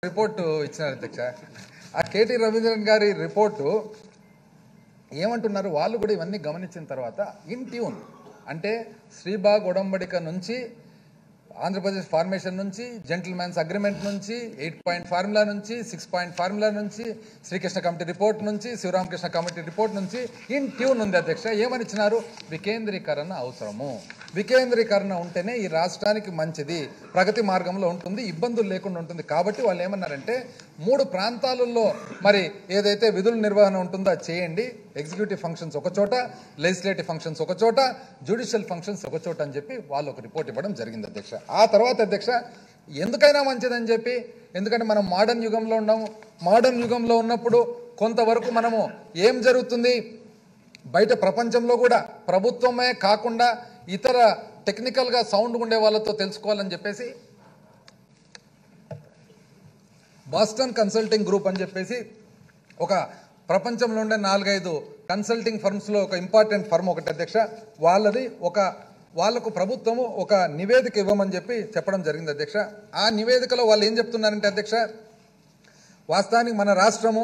Report ఇచ్చినారు అధ్యక్ష ఆ కేటీ రవీంద్రన్ గారి రిపోర్టు ఏమంటున్నారు వాళ్ళు కూడా ఇవన్నీ గమనించిన తర్వాత ఇన్ ట్యూన్ అంటే శ్రీబాగ్ ఒడంబడిక నుంచి ఆంధ్రప్రదేశ్ ఫార్మేషన్ నుంచి జెంటిల్మెన్స్ అగ్రిమెంట్ నుంచి ఎయిట్ పాయింట్ ఫార్ములా నుంచి సిక్స్ పాయింట్ ఫార్ములా నుంచి శ్రీకృష్ణ కమిటీ రిపోర్ట్ నుంచి శివరామకృష్ణ కమిటీ రిపోర్ట్ నుంచి ఇన్ ట్యూన్ ఉంది అధ్యక్ష ఏమని ఇచ్చినారు వికేంద్రీకరణ అవసరము వికేంద్రీకరణ ఉంటేనే ఈ రాష్ట్రానికి మంచిది ప్రగతి మార్గంలో ఉంటుంది ఇబ్బందులు లేకుండా ఉంటుంది కాబట్టి వాళ్ళు ఏమన్నారంటే మూడు ప్రాంతాలలో మరి ఏదైతే విధుల నిర్వహణ ఉంటుందో అది చేయండి ఎగ్జిక్యూటివ్ ఫంక్షన్స్ ఒక చోట లెజిస్లేటివ్ ఫంక్షన్స్ ఒక చోట జ్యుడిషియల్ ఫంక్షన్స్ ఒక చోట అని చెప్పి వాళ్ళు ఒక రిపోర్ట్ ఇవ్వడం జరిగింది అధ్యక్ష ఆ తర్వాత అధ్యక్ష ఎందుకైనా మంచిదని చెప్పి ఎందుకంటే మనం మోడర్న్ యుగంలో ఉన్నాము మోడర్న్ యుగంలో ఉన్నప్పుడు కొంతవరకు మనము ఏం జరుగుతుంది బయట ప్రపంచంలో కూడా ప్రభుత్వమే కాకుండా ఇతర టెక్నికల్గా సౌండ్ ఉండే వాళ్ళతో తెలుసుకోవాలని చెప్పేసి బాస్టన్ కన్సల్టింగ్ గ్రూప్ అని చెప్పేసి ఒక ప్రపంచంలో ఉండే నాలుగైదు కన్సల్టింగ్ ఫర్మ్స్లో ఒక ఇంపార్టెంట్ ఫర్మ్ ఒకటి అధ్యక్ష వాళ్ళది ఒక వాళ్ళకు ప్రభుత్వము ఒక నివేదిక ఇవ్వమని చెప్పి చెప్పడం జరిగింది అధ్యక్ష ఆ నివేదికలో వాళ్ళు ఏం చెప్తున్నారంటే అధ్యక్ష వాస్తవానికి మన రాష్ట్రము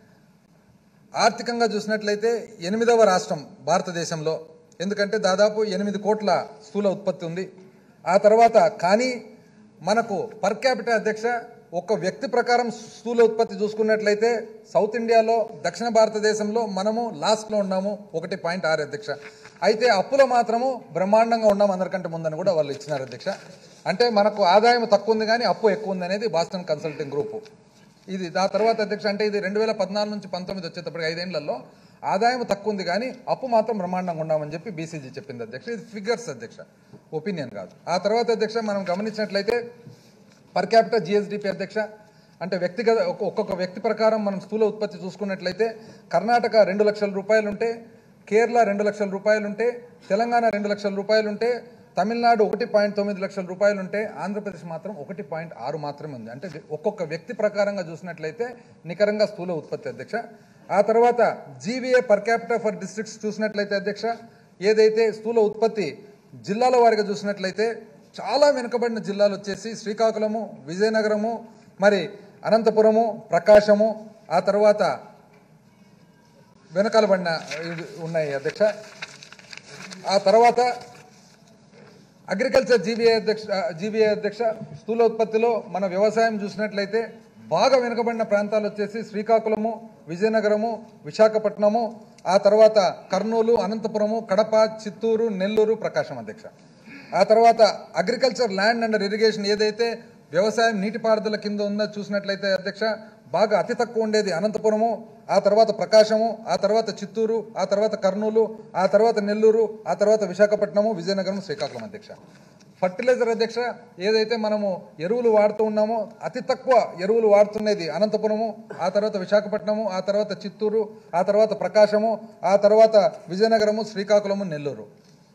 ఆర్థికంగా చూసినట్లయితే ఎనిమిదవ రాష్ట్రం భారతదేశంలో ఎందుకంటే దాదాపు ఎనిమిది కోట్ల స్థూల ఉత్పత్తి ఉంది ఆ తర్వాత కానీ మనకు పర్ క్యాపిటల్ అధ్యక్ష ఒక వ్యక్తి ప్రకారం స్థూల ఉత్పత్తి చూసుకున్నట్లయితే సౌత్ ఇండియాలో దక్షిణ భారతదేశంలో మనము లాస్ట్లో ఉన్నాము ఒకటి పాయింట్ ఆరు అధ్యక్ష అయితే అప్పులో మాత్రము బ్రహ్మాండంగా ఉన్నాం అందరికంటే ముందని కూడా వాళ్ళు ఇచ్చినారు అధ్యక్ష అంటే మనకు ఆదాయం తక్కువ ఉంది కానీ అప్పు ఎక్కువ ఉంది అనేది బాస్టన్ కన్సల్టింగ్ గ్రూపు ఇది ఆ తర్వాత అధ్యక్ష అంటే ఇది రెండు వేల పద్నాలుగు నుంచి పంతొమ్మిది వచ్చేటప్పటికి ఐదేళ్లలో ఆదాయం తక్కువ ఉంది కానీ అప్పు మాత్రం బ్రహ్మాండంగా ఉన్నామని చెప్పి బీసీజీ చెప్పింది అధ్యక్ష ఇది ఫిగర్స్ అధ్యక్ష ఒపీనియన్ కాదు ఆ తర్వాత అధ్యక్ష మనం గమనించినట్లయితే పర్ క్యాపిటల్ జిఎస్డిపి అధ్యక్ష అంటే వ్యక్తిగత ఒక్కొక్క- ఒక్కొక్క వ్యక్తి ప్రకారం మనం స్థూల ఉత్పత్తి చూసుకున్నట్లయితే కర్ణాటక రెండు లక్షల రూపాయలు ఉంటే కేరళ రెండు లక్షల రూపాయలు ఉంటే తెలంగాణ రెండు లక్షల రూపాయలు ఉంటే తమిళనాడు ఒకటి పాయింట్ తొమ్మిది లక్షల రూపాయలు ఉంటే ఆంధ్రప్రదేశ్ మాత్రం ఒకటి పాయింట్ ఆరు మాత్రమే ఉంది అంటే ఒక్కొక్క వ్యక్తి ప్రకారంగా చూసినట్లయితే నికరంగా స్థూల ఉత్పత్తి అధ్యక్ష ఆ తర్వాత GVA per capital for districts చూసినట్లయితే అధ్యక్ష ఏదైతే స్థూల ఉత్పత్తి జిల్లాల వారిగా చూసినట్లయితే చాలా వెనుకబడిన జిల్లాలు వచ్చేసి శ్రీకాకుళము విజయనగరము మరి అనంతపురము ప్రకాశము ఆ తర్వాత వెనకాలబడిన ఇవి ఉన్నాయి అధ్యక్ష ఆ తర్వాత అగ్రికల్చర్ జీబీఐ అధ్యక్ష జీబీఐ అధ్యక్ష స్థూల ఉత్పత్తిలో మన వ్యవసాయం చూసినట్లయితే బాగా వెనుకబడిన ప్రాంతాలు వచ్చేసి శ్రీకాకుళము విజయనగరము విశాఖపట్నము ఆ తర్వాత కర్నూలు అనంతపురము కడప చిత్తూరు నెల్లూరు ప్రకాశం అధ్యక్ష ఆ తర్వాత అగ్రికల్చర్ ల్యాండ్ అండ్ ఇరిగేషన్ ఏదైతే వ్యవసాయం నీటిపారుదల కింద ఉందో చూసినట్లయితే అధ్యక్ష బాగా అతి తక్కువ ఉండేది అనంతపురము ఆ తర్వాత ప్రకాశము ఆ తర్వాత చిత్తూరు ఆ తర్వాత కర్నూలు ఆ తర్వాత నెల్లూరు ఆ తర్వాత విశాఖపట్నము విజయనగరం శ్రీకాకుళం అధ్యక్ష ఫర్టిలైజర్ అధ్యక్ష ఏదైతే మనము ఎరువులు వాడుతూ ఉన్నామో అతి తక్కువ ఎరువులు వాడుతున్నది అనంతపురము ఆ తర్వాత విశాఖపట్నము ఆ తర్వాత చిత్తూరు ఆ తర్వాత ప్రకాశము ఆ తర్వాత విజయనగరము శ్రీకాకుళము నెల్లూరు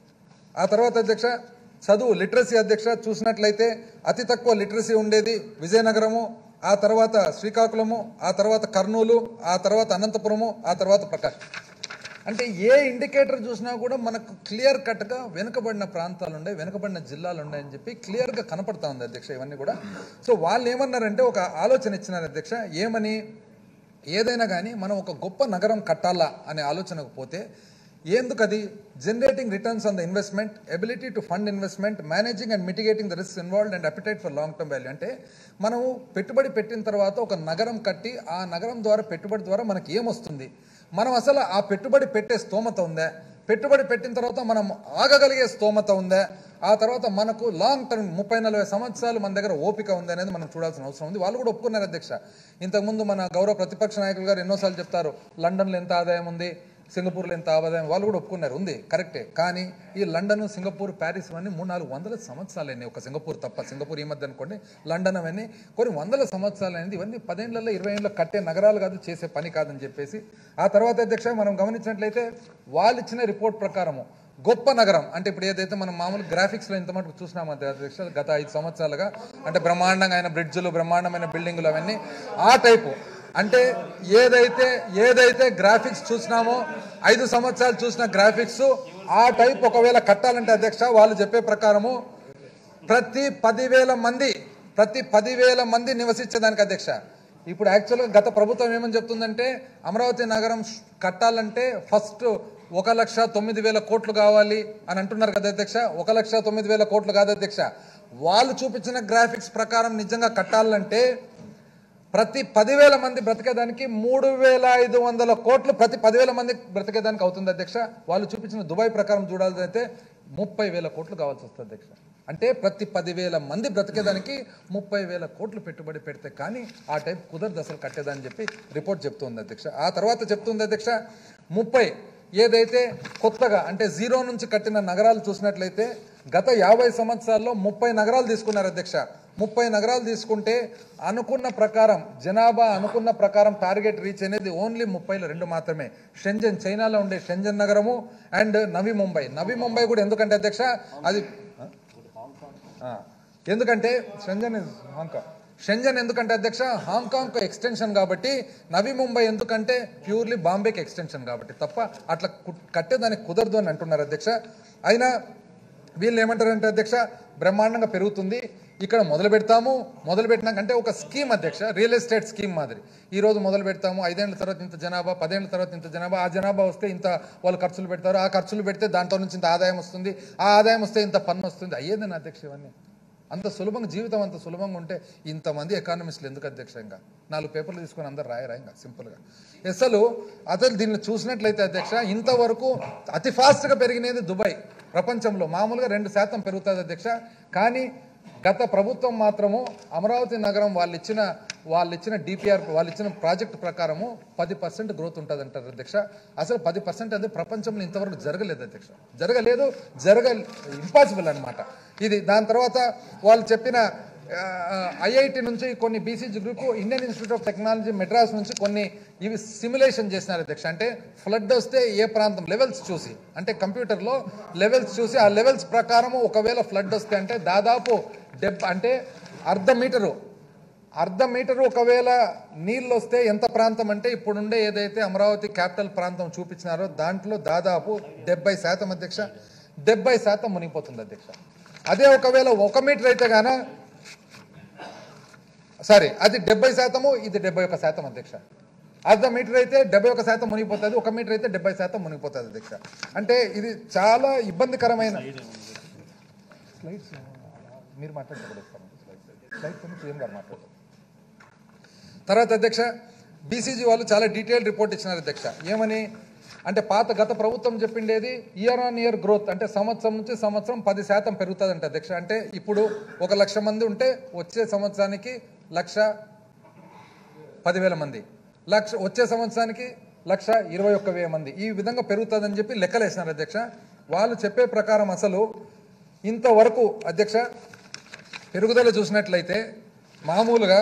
ఆ తర్వాత అధ్యక్ష చదువు లిటరసీ అధ్యక్ష చూసినట్లయితే అతి తక్కువ లిటరసీ ఉండేది విజయనగరము ఆ తర్వాత శ్రీకాకుళము ఆ తర్వాత కర్నూలు ఆ తర్వాత అనంతపురము ఆ తర్వాత ప్రకాశం అంటే ఏ ఇండికేటర్ చూసినా కూడా మనకు క్లియర్ కట్గా వెనుకబడిన ప్రాంతాలు ఉన్నాయి వెనుకబడిన జిల్లాలు ఉన్నాయని చెప్పి క్లియర్గా కనపడతా ఉంది అధ్యక్ష ఇవన్నీ కూడా సో వాళ్ళు ఏమన్నారంటే ఒక ఆలోచన ఇచ్చినారు అధ్యక్ష ఏమని ఏదైనా కానీ మనం ఒక గొప్ప నగరం కట్టాలా అనే ఆలోచనకు పోతే ఎందుకు అది generating returns on the investment ability to fund investment managing and mitigating the risk involved and appetite for long term value అంటే మనము పెట్టుబడి పెట్టిన తర్వాత ఒక నగరం కట్టి ఆ నగరం ద్వారా పెట్టుబడి ద్వారా మనకి ఏమొస్తుంది మనం అసలు ఆ పెట్టుబడి పెట్టే స్తోమత ఉందా పెట్టుబడి పెట్టిన తర్వాత మనం ఆగగలిగే స్తోమత ఉందా ఆ తర్వాత మనకు లాంగ్ టర్మ్ ముప్పై నలభై సంవత్సరాలు మన దగ్గర ఓపిక ఉంది అనేది మనం చూడాల్సిన అవసరం ఉంది వాళ్ళు కూడా ఒప్పుకున్నారు అధ్యక్ష ఇంతకుముందు మన గౌరవ ప్రతిపక్ష నాయకులు గారు ఎన్నోసార్లు చెప్తారు లండన్లో ఎంత ఆదాయం ఉంది సింగపూర్లో ఎంత ఆదాయం వాళ్ళు కూడా ఒప్పుకున్నారు ఉంది కరెక్టే కానీ ఈ లండన్ సింగపూర్ ప్యారిస్ ఇవన్నీ మూడు నాలుగు వందల సంవత్సరాలు అయినాయి ఒక సింగపూర్ తప్ప సింగపూర్ ఈ మధ్య అనుకోండి లండన్ అవన్నీ కొన్ని వందల సంవత్సరాలు అనేది ఇవన్నీ పదేళ్లలో ఇరవై ఏళ్ళలో కట్టే నగరాలు కాదు చేసే పని కాదని చెప్పేసి ఆ తర్వాత అధ్యక్ష మనం గమనించినట్లయితే వాళ్ళు ఇచ్చిన రిపోర్ట్ ప్రకారము గొప్ప నగరం అంటే ఇప్పుడు ఏదైతే మనం మామూలు గ్రాఫిక్స్లో ఇంత మటుకు చూసినాము అధ్యక్ష గత ఐదు సంవత్సరాలుగా అంటే బ్రహ్మాండంగా అయిన బ్రిడ్జులు బ్రహ్మాండమైన బిల్డింగులు అవన్నీ ఆ టైపు అంటే ఏదైతే ఏదైతే గ్రాఫిక్స్ చూసినామో ఐదు సంవత్సరాలు చూసిన గ్రాఫిక్స్ ఆ టైప్ ఒకవేళ కట్టాలంటే అధ్యక్ష వాళ్ళు చెప్పే ప్రకారము ప్రతి పదివేల మంది ప్రతి పదివేల మంది నివసించేదానికి అధ్యక్ష ఇప్పుడు యాక్చువల్గా గత ప్రభుత్వం ఏమని చెప్తుందంటే అమరావతి నగరం ష్- కట్టాలంటే ఫస్ట్ ఒక లక్ష తొమ్మిది వేల కోట్లు కావాలి అని అంటున్నారు కదా అధ్యక్ష ఒక లక్ష తొమ్మిది వేల కోట్లు కాదు అధ్యక్ష వాళ్ళు చూపించిన గ్రాఫిక్స్ ప్రకారం నిజంగా కట్టాలంటే ప్రతి పదివేల మంది బ్రతికేదానికి మూడు వేల ఐదు వందల కోట్లు ప్రతి పదివేల మంది బ్రతికేదానికి అవుతుంది అధ్యక్ష వాళ్ళు చూపించిన దుబాయ్ ప్రకారం చూడాలంటే ముప్పై వేల కోట్లు కావాల్సి వస్తుంది అధ్యక్ష అంటే ప్రతి పదివేల మంది బ్రతికేదానికి ముప్పై వేల కోట్లు పెట్టుబడి పెడితే కానీ ఆ టైప్ కుదరదు అసలు కట్టేదని చెప్పి రిపోర్ట్ చెప్తుంది అధ్యక్ష ఆ తర్వాత చెప్తుంది అధ్యక్ష ముప్పై ఏదైతే కొత్తగా అంటే జీరో నుంచి కట్టిన నగరాలు చూసినట్లయితే గత యాభై సంవత్సరాల్లో ముప్పై నగరాలు తీసుకున్నారు అధ్యక్ష ముప్పై నగరాలు తీసుకుంటే అనుకున్న ప్రకారం జనాభా అనుకున్న ప్రకారం టార్గెట్ రీచ్ అనేది ఓన్లీ ముప్పైలో రెండు మాత్రమే షెంజన్ చైనాలో ఉండే షెంజన్ నగరము అండ్ నవి ముంబై నవి ముంబై కూడా ఎందుకంటే అధ్యక్ష అది ఆ, ఎందుకంటే షెంజన్ ఇస్ హాంకాంగ్ షెంజన్ ఎందుకంటే అధ్యక్ష హాంకాంగ్ ఎక్స్టెన్షన్ కాబట్టి నవి ముంబై ఎందుకంటే ప్యూర్లీ బాంబేకి ఎక్స్టెన్షన్ కాబట్టి తప్ప అట్లా కు- కట్టేదానికి కుదరదు అని అంటున్నారు అధ్యక్ష అయినా వీళ్ళు ఏమంటారంటే అధ్యక్ష బ్రహ్మాండంగా పెరుగుతుంది ఇక్కడ మొదలు పెడతాము మొదలు పెట్టినాక అంటే ఒక స్కీమ్ అధ్యక్ష రియల్ ఎస్టేట్ స్కీమ్ మాదిరి ఈ రోజు మొదలు పెడతాము ఐదేళ్ల తర్వాత ఇంత జనాభా పదేళ్ల తర్వాత ఇంత జనాభా ఆ జనాభా వస్తే ఇంత వాళ్ళు ఖర్చులు పెడతారు ఆ ఖర్చులు పెడితే దాంట్లో నుంచి ఇంత ఆదాయం వస్తుంది ఆ ఆదాయం వస్తే ఇంత పన్ను వస్తుంది అయ్యేదని అధ్యక్ష ఇవన్నీ అంత సులభంగా జీవితం అంత సులభంగా ఉంటే ఇంతమంది ఎకానమిస్టులు ఎందుకు అధ్యక్షంగా నాలుగు పేపర్లు తీసుకొని అందరు రాయరా ఇంకా సింపుల్గా అసలు అసలు దీన్ని చూసినట్లయితే అధ్యక్ష ఇంతవరకు అతి ఫాస్ట్గా పెరిగినది దుబాయ్ ప్రపంచంలో మామూలుగా రెండు శాతం పెరుగుతుంది అధ్యక్ష కానీ గత ప్రభుత్వం మాత్రము అమరావతి నగరం వాళ్ళు ఇచ్చిన వాళ్ళు ఇచ్చిన డిపిఆర్ వాళ్ళు ఇచ్చిన ప్రాజెక్ట్ ప్రకారము పది పర్సెంట్ గ్రోత్ ఉంటుంది అంటారు అధ్యక్ష అసలు పది పర్సెంట్ అది ప్రపంచంలో ఇంతవరకు జరగలేదు అధ్యక్ష జరగలేదు జరగ ఇంపాసిబుల్ అన్నమాట ఇది దాని తర్వాత వాళ్ళు చెప్పిన ఐఐటి నుంచి కొన్ని BCG group Indian institute of technology Madras నుంచి కొన్ని ఇవి సిమ్యులేషన్ చేసినారు అధ్యక్ష అంటే ఫ్లడ్ వస్తే ఏ ప్రాంతం లెవెల్స్ చూసి అంటే కంప్యూటర్లో లెవెల్స్ చూసి ఆ లెవెల్స్ ప్రకారము ఒకవేళ ఫ్లడ్ వస్తే అంటే దాదాపు డెబ్ అంటే అర్ధ మీటరు అర్ధ మీటరు ఒకవేళ నీళ్ళు వస్తే ఎంత ప్రాంతం అంటే ఇప్పుడుండే ఏదైతే అమరావతి క్యాపిటల్ ప్రాంతం చూపించినారో దాంట్లో దాదాపు డెబ్బై శాతం అధ్యక్ష డెబ్బై శాతం మునిగిపోతుంది అధ్యక్ష అదే ఒకవేళ ఒక మీటర్ అయితే గాన సారీ అది డెబ్బై శాతము ఇది డెబ్బై ఒక శాతం అధ్యక్ష అర్ధ మీటర్ అయితే డెబ్బై ఒక శాతం మునిగిపోతుంది ఒక మీటర్ అయితే డెబ్బై శాతం మునిగిపోతుంది అధ్యక్ష అంటే ఇది చాలా ఇబ్బందికరమైన స్లైడ్స్ మీరు మాట్లాడతారు స్లైడ్స్ అని సీఎం గారు మాట్లాడతారు తర్వాత అధ్యక్ష బీసీజీ వాళ్ళు చాలా డీటెయిల్ రిపోర్ట్ ఇచ్చినారు అధ్యక్ష ఏమని అంటే పాత గత ప్రభుత్వం చెప్పిండేది ఇయర్ ఆన్ ఇయర్ గ్రోత్ అంటే సంవత్సరం నుంచి సంవత్సరం పది శాతం పెరుగుతుందంట అధ్యక్ష అంటే ఇప్పుడు ఒక లక్ష మంది ఉంటే వచ్చే సంవత్సరానికి లక్ష పదివేల మంది లక్ష వచ్చే సంవత్సరానికి లక్ష ఇరవై ఒక్క వేల మంది ఈ విధంగా పెరుగుతుందని చెప్పి లెక్కలేసినారు అధ్యక్ష వాళ్ళు చెప్పే ప్రకారం అసలు ఇంతవరకు అధ్యక్ష పెరుగుదల చూసినట్లయితే మామూలుగా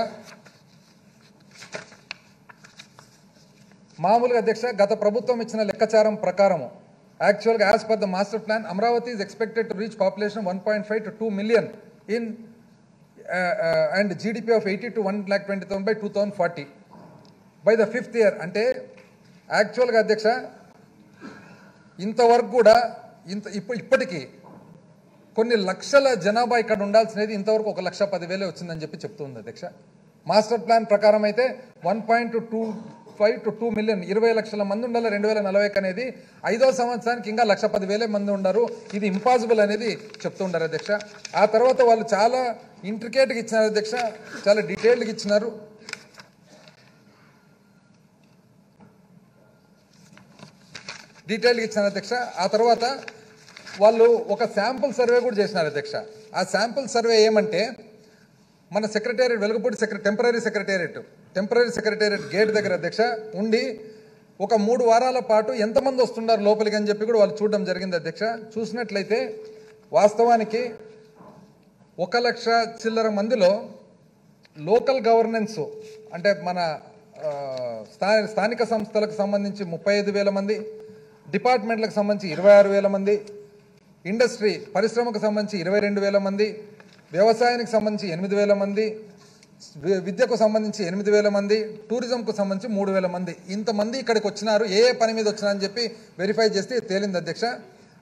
మామూలుగా అధ్యక్ష గత ప్రభుత్వం ఇచ్చిన లెక్కచారం ప్రకారము యాక్చువల్గా as per the master plan Amaravati is expected to reach population one point five to two million in and GDP of eighty two one lakh twenty thousand by two thousand forty by the fifth year అంటే యాక్చువల్గా అధ్యక్ష ఇంతవరకు కూడా ఇంత ఇప్పుడు ఇప్పటికీ కొన్ని లక్షల జనాభా ఇక్కడ ఉండాల్సినది ఇంతవరకు ఒక లక్ష పదివేలే వచ్చిందని చెప్పి చెప్తుంది అధ్యక్ష మాస్టర్ ప్లాన్ ప్రకారం అయితే one point two five to two million ఇరవై లక్షల మంది ఉండాలి రెండు వేల నలభై అనేది ఐదో సంవత్సరానికి ఇంకా లక్ష పదివేలే మంది ఉన్నారు ఇది ఇంపాసిబుల్ అనేది చెప్తుండారు అధ్యక్ష ఆ తర్వాత వాళ్ళు చాలా ఇంట్రికేట్గా ఇచ్చినారు అధ్యక్ష చాలా డీటెయిల్డ్గా ఇచ్చినారు డీటెయిల్గా ఇచ్చినారు అధ్యక్ష ఆ తర్వాత వాళ్ళు ఒక శాంపుల్ సర్వే కూడా చేసినారు అధ్యక్ష ఆ శాంపుల్ సర్వే ఏమంటే మన secretariat Velagapudi secre temporary secretariat temporary secretariat gate దగ్గర అధ్యక్ష ఉండి ఒక మూడు వారాల పాటు ఎంతమంది వస్తున్నారు లోపలికి అని చెప్పి కూడా వాళ్ళు చూడడం జరిగింది అధ్యక్ష చూసినట్లయితే వాస్తవానికి ఒక లక్ష చిల్లర మందిలో లోకల్ గవర్నెన్స్ అంటే మన ఆ, స్థా స్థానిక సంస్థలకు సంబంధించి ముప్పై ఐదు వేల మంది డిపార్ట్మెంట్లకు సంబంధించి ఇరవై ఆరు వేల మంది ఇండస్ట్రీ పరిశ్రమకు సంబంధించి ఇరవై రెండు వేల మంది వ్యవసాయానికి సంబంధించి ఎనిమిది వేల మంది వి- విద్యకు సంబంధించి ఎనిమిది వేల మంది టూరిజంకు సంబంధించి మూడు వేల మంది ఇంతమంది ఇక్కడికి వచ్చినారు ఏ ఏ పని మీద వచ్చినారని చెప్పి వెరిఫై చేస్తే తేలింది అధ్యక్ష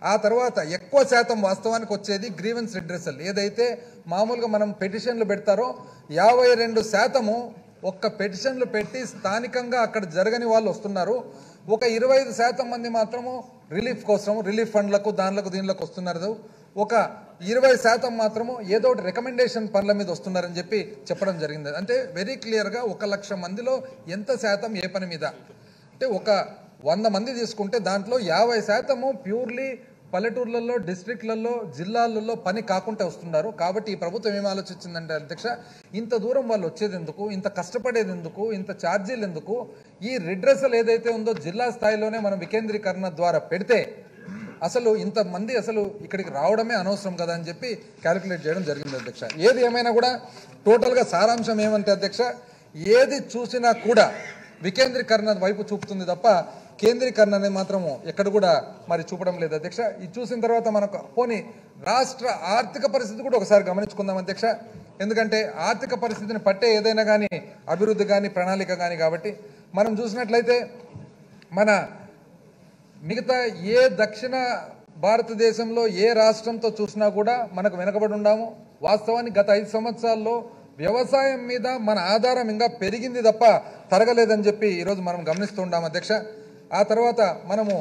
ఆ తర్వాత ఎక్కువ శాతం వాస్తవానికి వచ్చేది గ్రీవెన్స్ రిడ్రెసల్ ఏదైతే మామూలుగా మనం పెటిషన్లు పెడతారో యాభై రెండు శాతము ఒక్క పెటిషన్లు పెట్టి స్థానికంగా అక్కడ జరగని వాళ్ళు వస్తున్నారు ఒక ఇరవై ఐదు శాతం మంది మాత్రము రిలీఫ్ కోసం రిలీఫ్ ఫండ్లకు దానిలకు దీనిలకు వస్తున్నారు ఒక ఇరవై శాతం మాత్రము ఏదో ఒకటి రికమెండేషన్ పనుల మీద వస్తున్నారని చెప్పి చెప్పడం జరిగింది అంటే వెరీ క్లియర్గా ఒక లక్ష మందిలో ఎంత శాతం ఏ పని మీద అంటే ఒక వంద మంది తీసుకుంటే దాంట్లో యాభై శాతము ప్యూర్లీ పల్లెటూర్లలో డిస్ట్రిక్ట్లలో జిల్లాలలో పని కాకుండా వస్తున్నారు కాబట్టి ఈ ప్రభుత్వం ఏం ఆలోచించిందంటే అధ్యక్ష ఇంత దూరం వాళ్ళు వచ్చేది ఎందుకు ఇంత కష్టపడేది ఎందుకు ఇంత ఛార్జీలు ఎందుకు ఈ రిడ్రెసల్ ఏదైతే ఉందో జిల్లా స్థాయిలోనే మనం వికేంద్రీకరణ ద్వారా పెడితే అసలు ఇంతమంది అసలు ఇక్కడికి రావడమే అనవసరం కదా అని చెప్పి క్యాలిక్యులేట్ చేయడం జరిగింది అధ్యక్ష ఏది ఏమైనా కూడా టోటల్గా సారాంశం ఏమంటే అధ్యక్ష ఏది చూసినా కూడా వికేంద్రీకరణ వైపు చూపుతుంది తప్ప కేంద్రీకరణ అనేది మాత్రము ఎక్కడ కూడా మరి చూపడం లేదు అధ్యక్ష ఇది చూసిన తర్వాత మనకు పోనీ రాష్ట్ర ఆర్థిక పరిస్థితి కూడా ఒకసారి గమనించుకుందాం అధ్యక్ష ఎందుకంటే ఆర్థిక పరిస్థితిని పట్టే ఏదైనా కానీ అభివృద్ధి కానీ ప్రణాళిక కానీ కాబట్టి మనం చూసినట్లయితే మన మిగతా ఏ దక్షిణ భారతదేశంలో ఏ రాష్ట్రంతో చూసినా కూడా మనకు వెనకబడి ఉన్నాము వాస్తవానికి గత ఐదు సంవత్సరాల్లో వ్యవసాయం మీద మన ఆధారం ఇంకా పెరిగింది తప్ప తరగలేదని చెప్పి ఈరోజు మనం గమనిస్తూ ఉన్నాం అధ్యక్ష ఆ తర్వాత మనము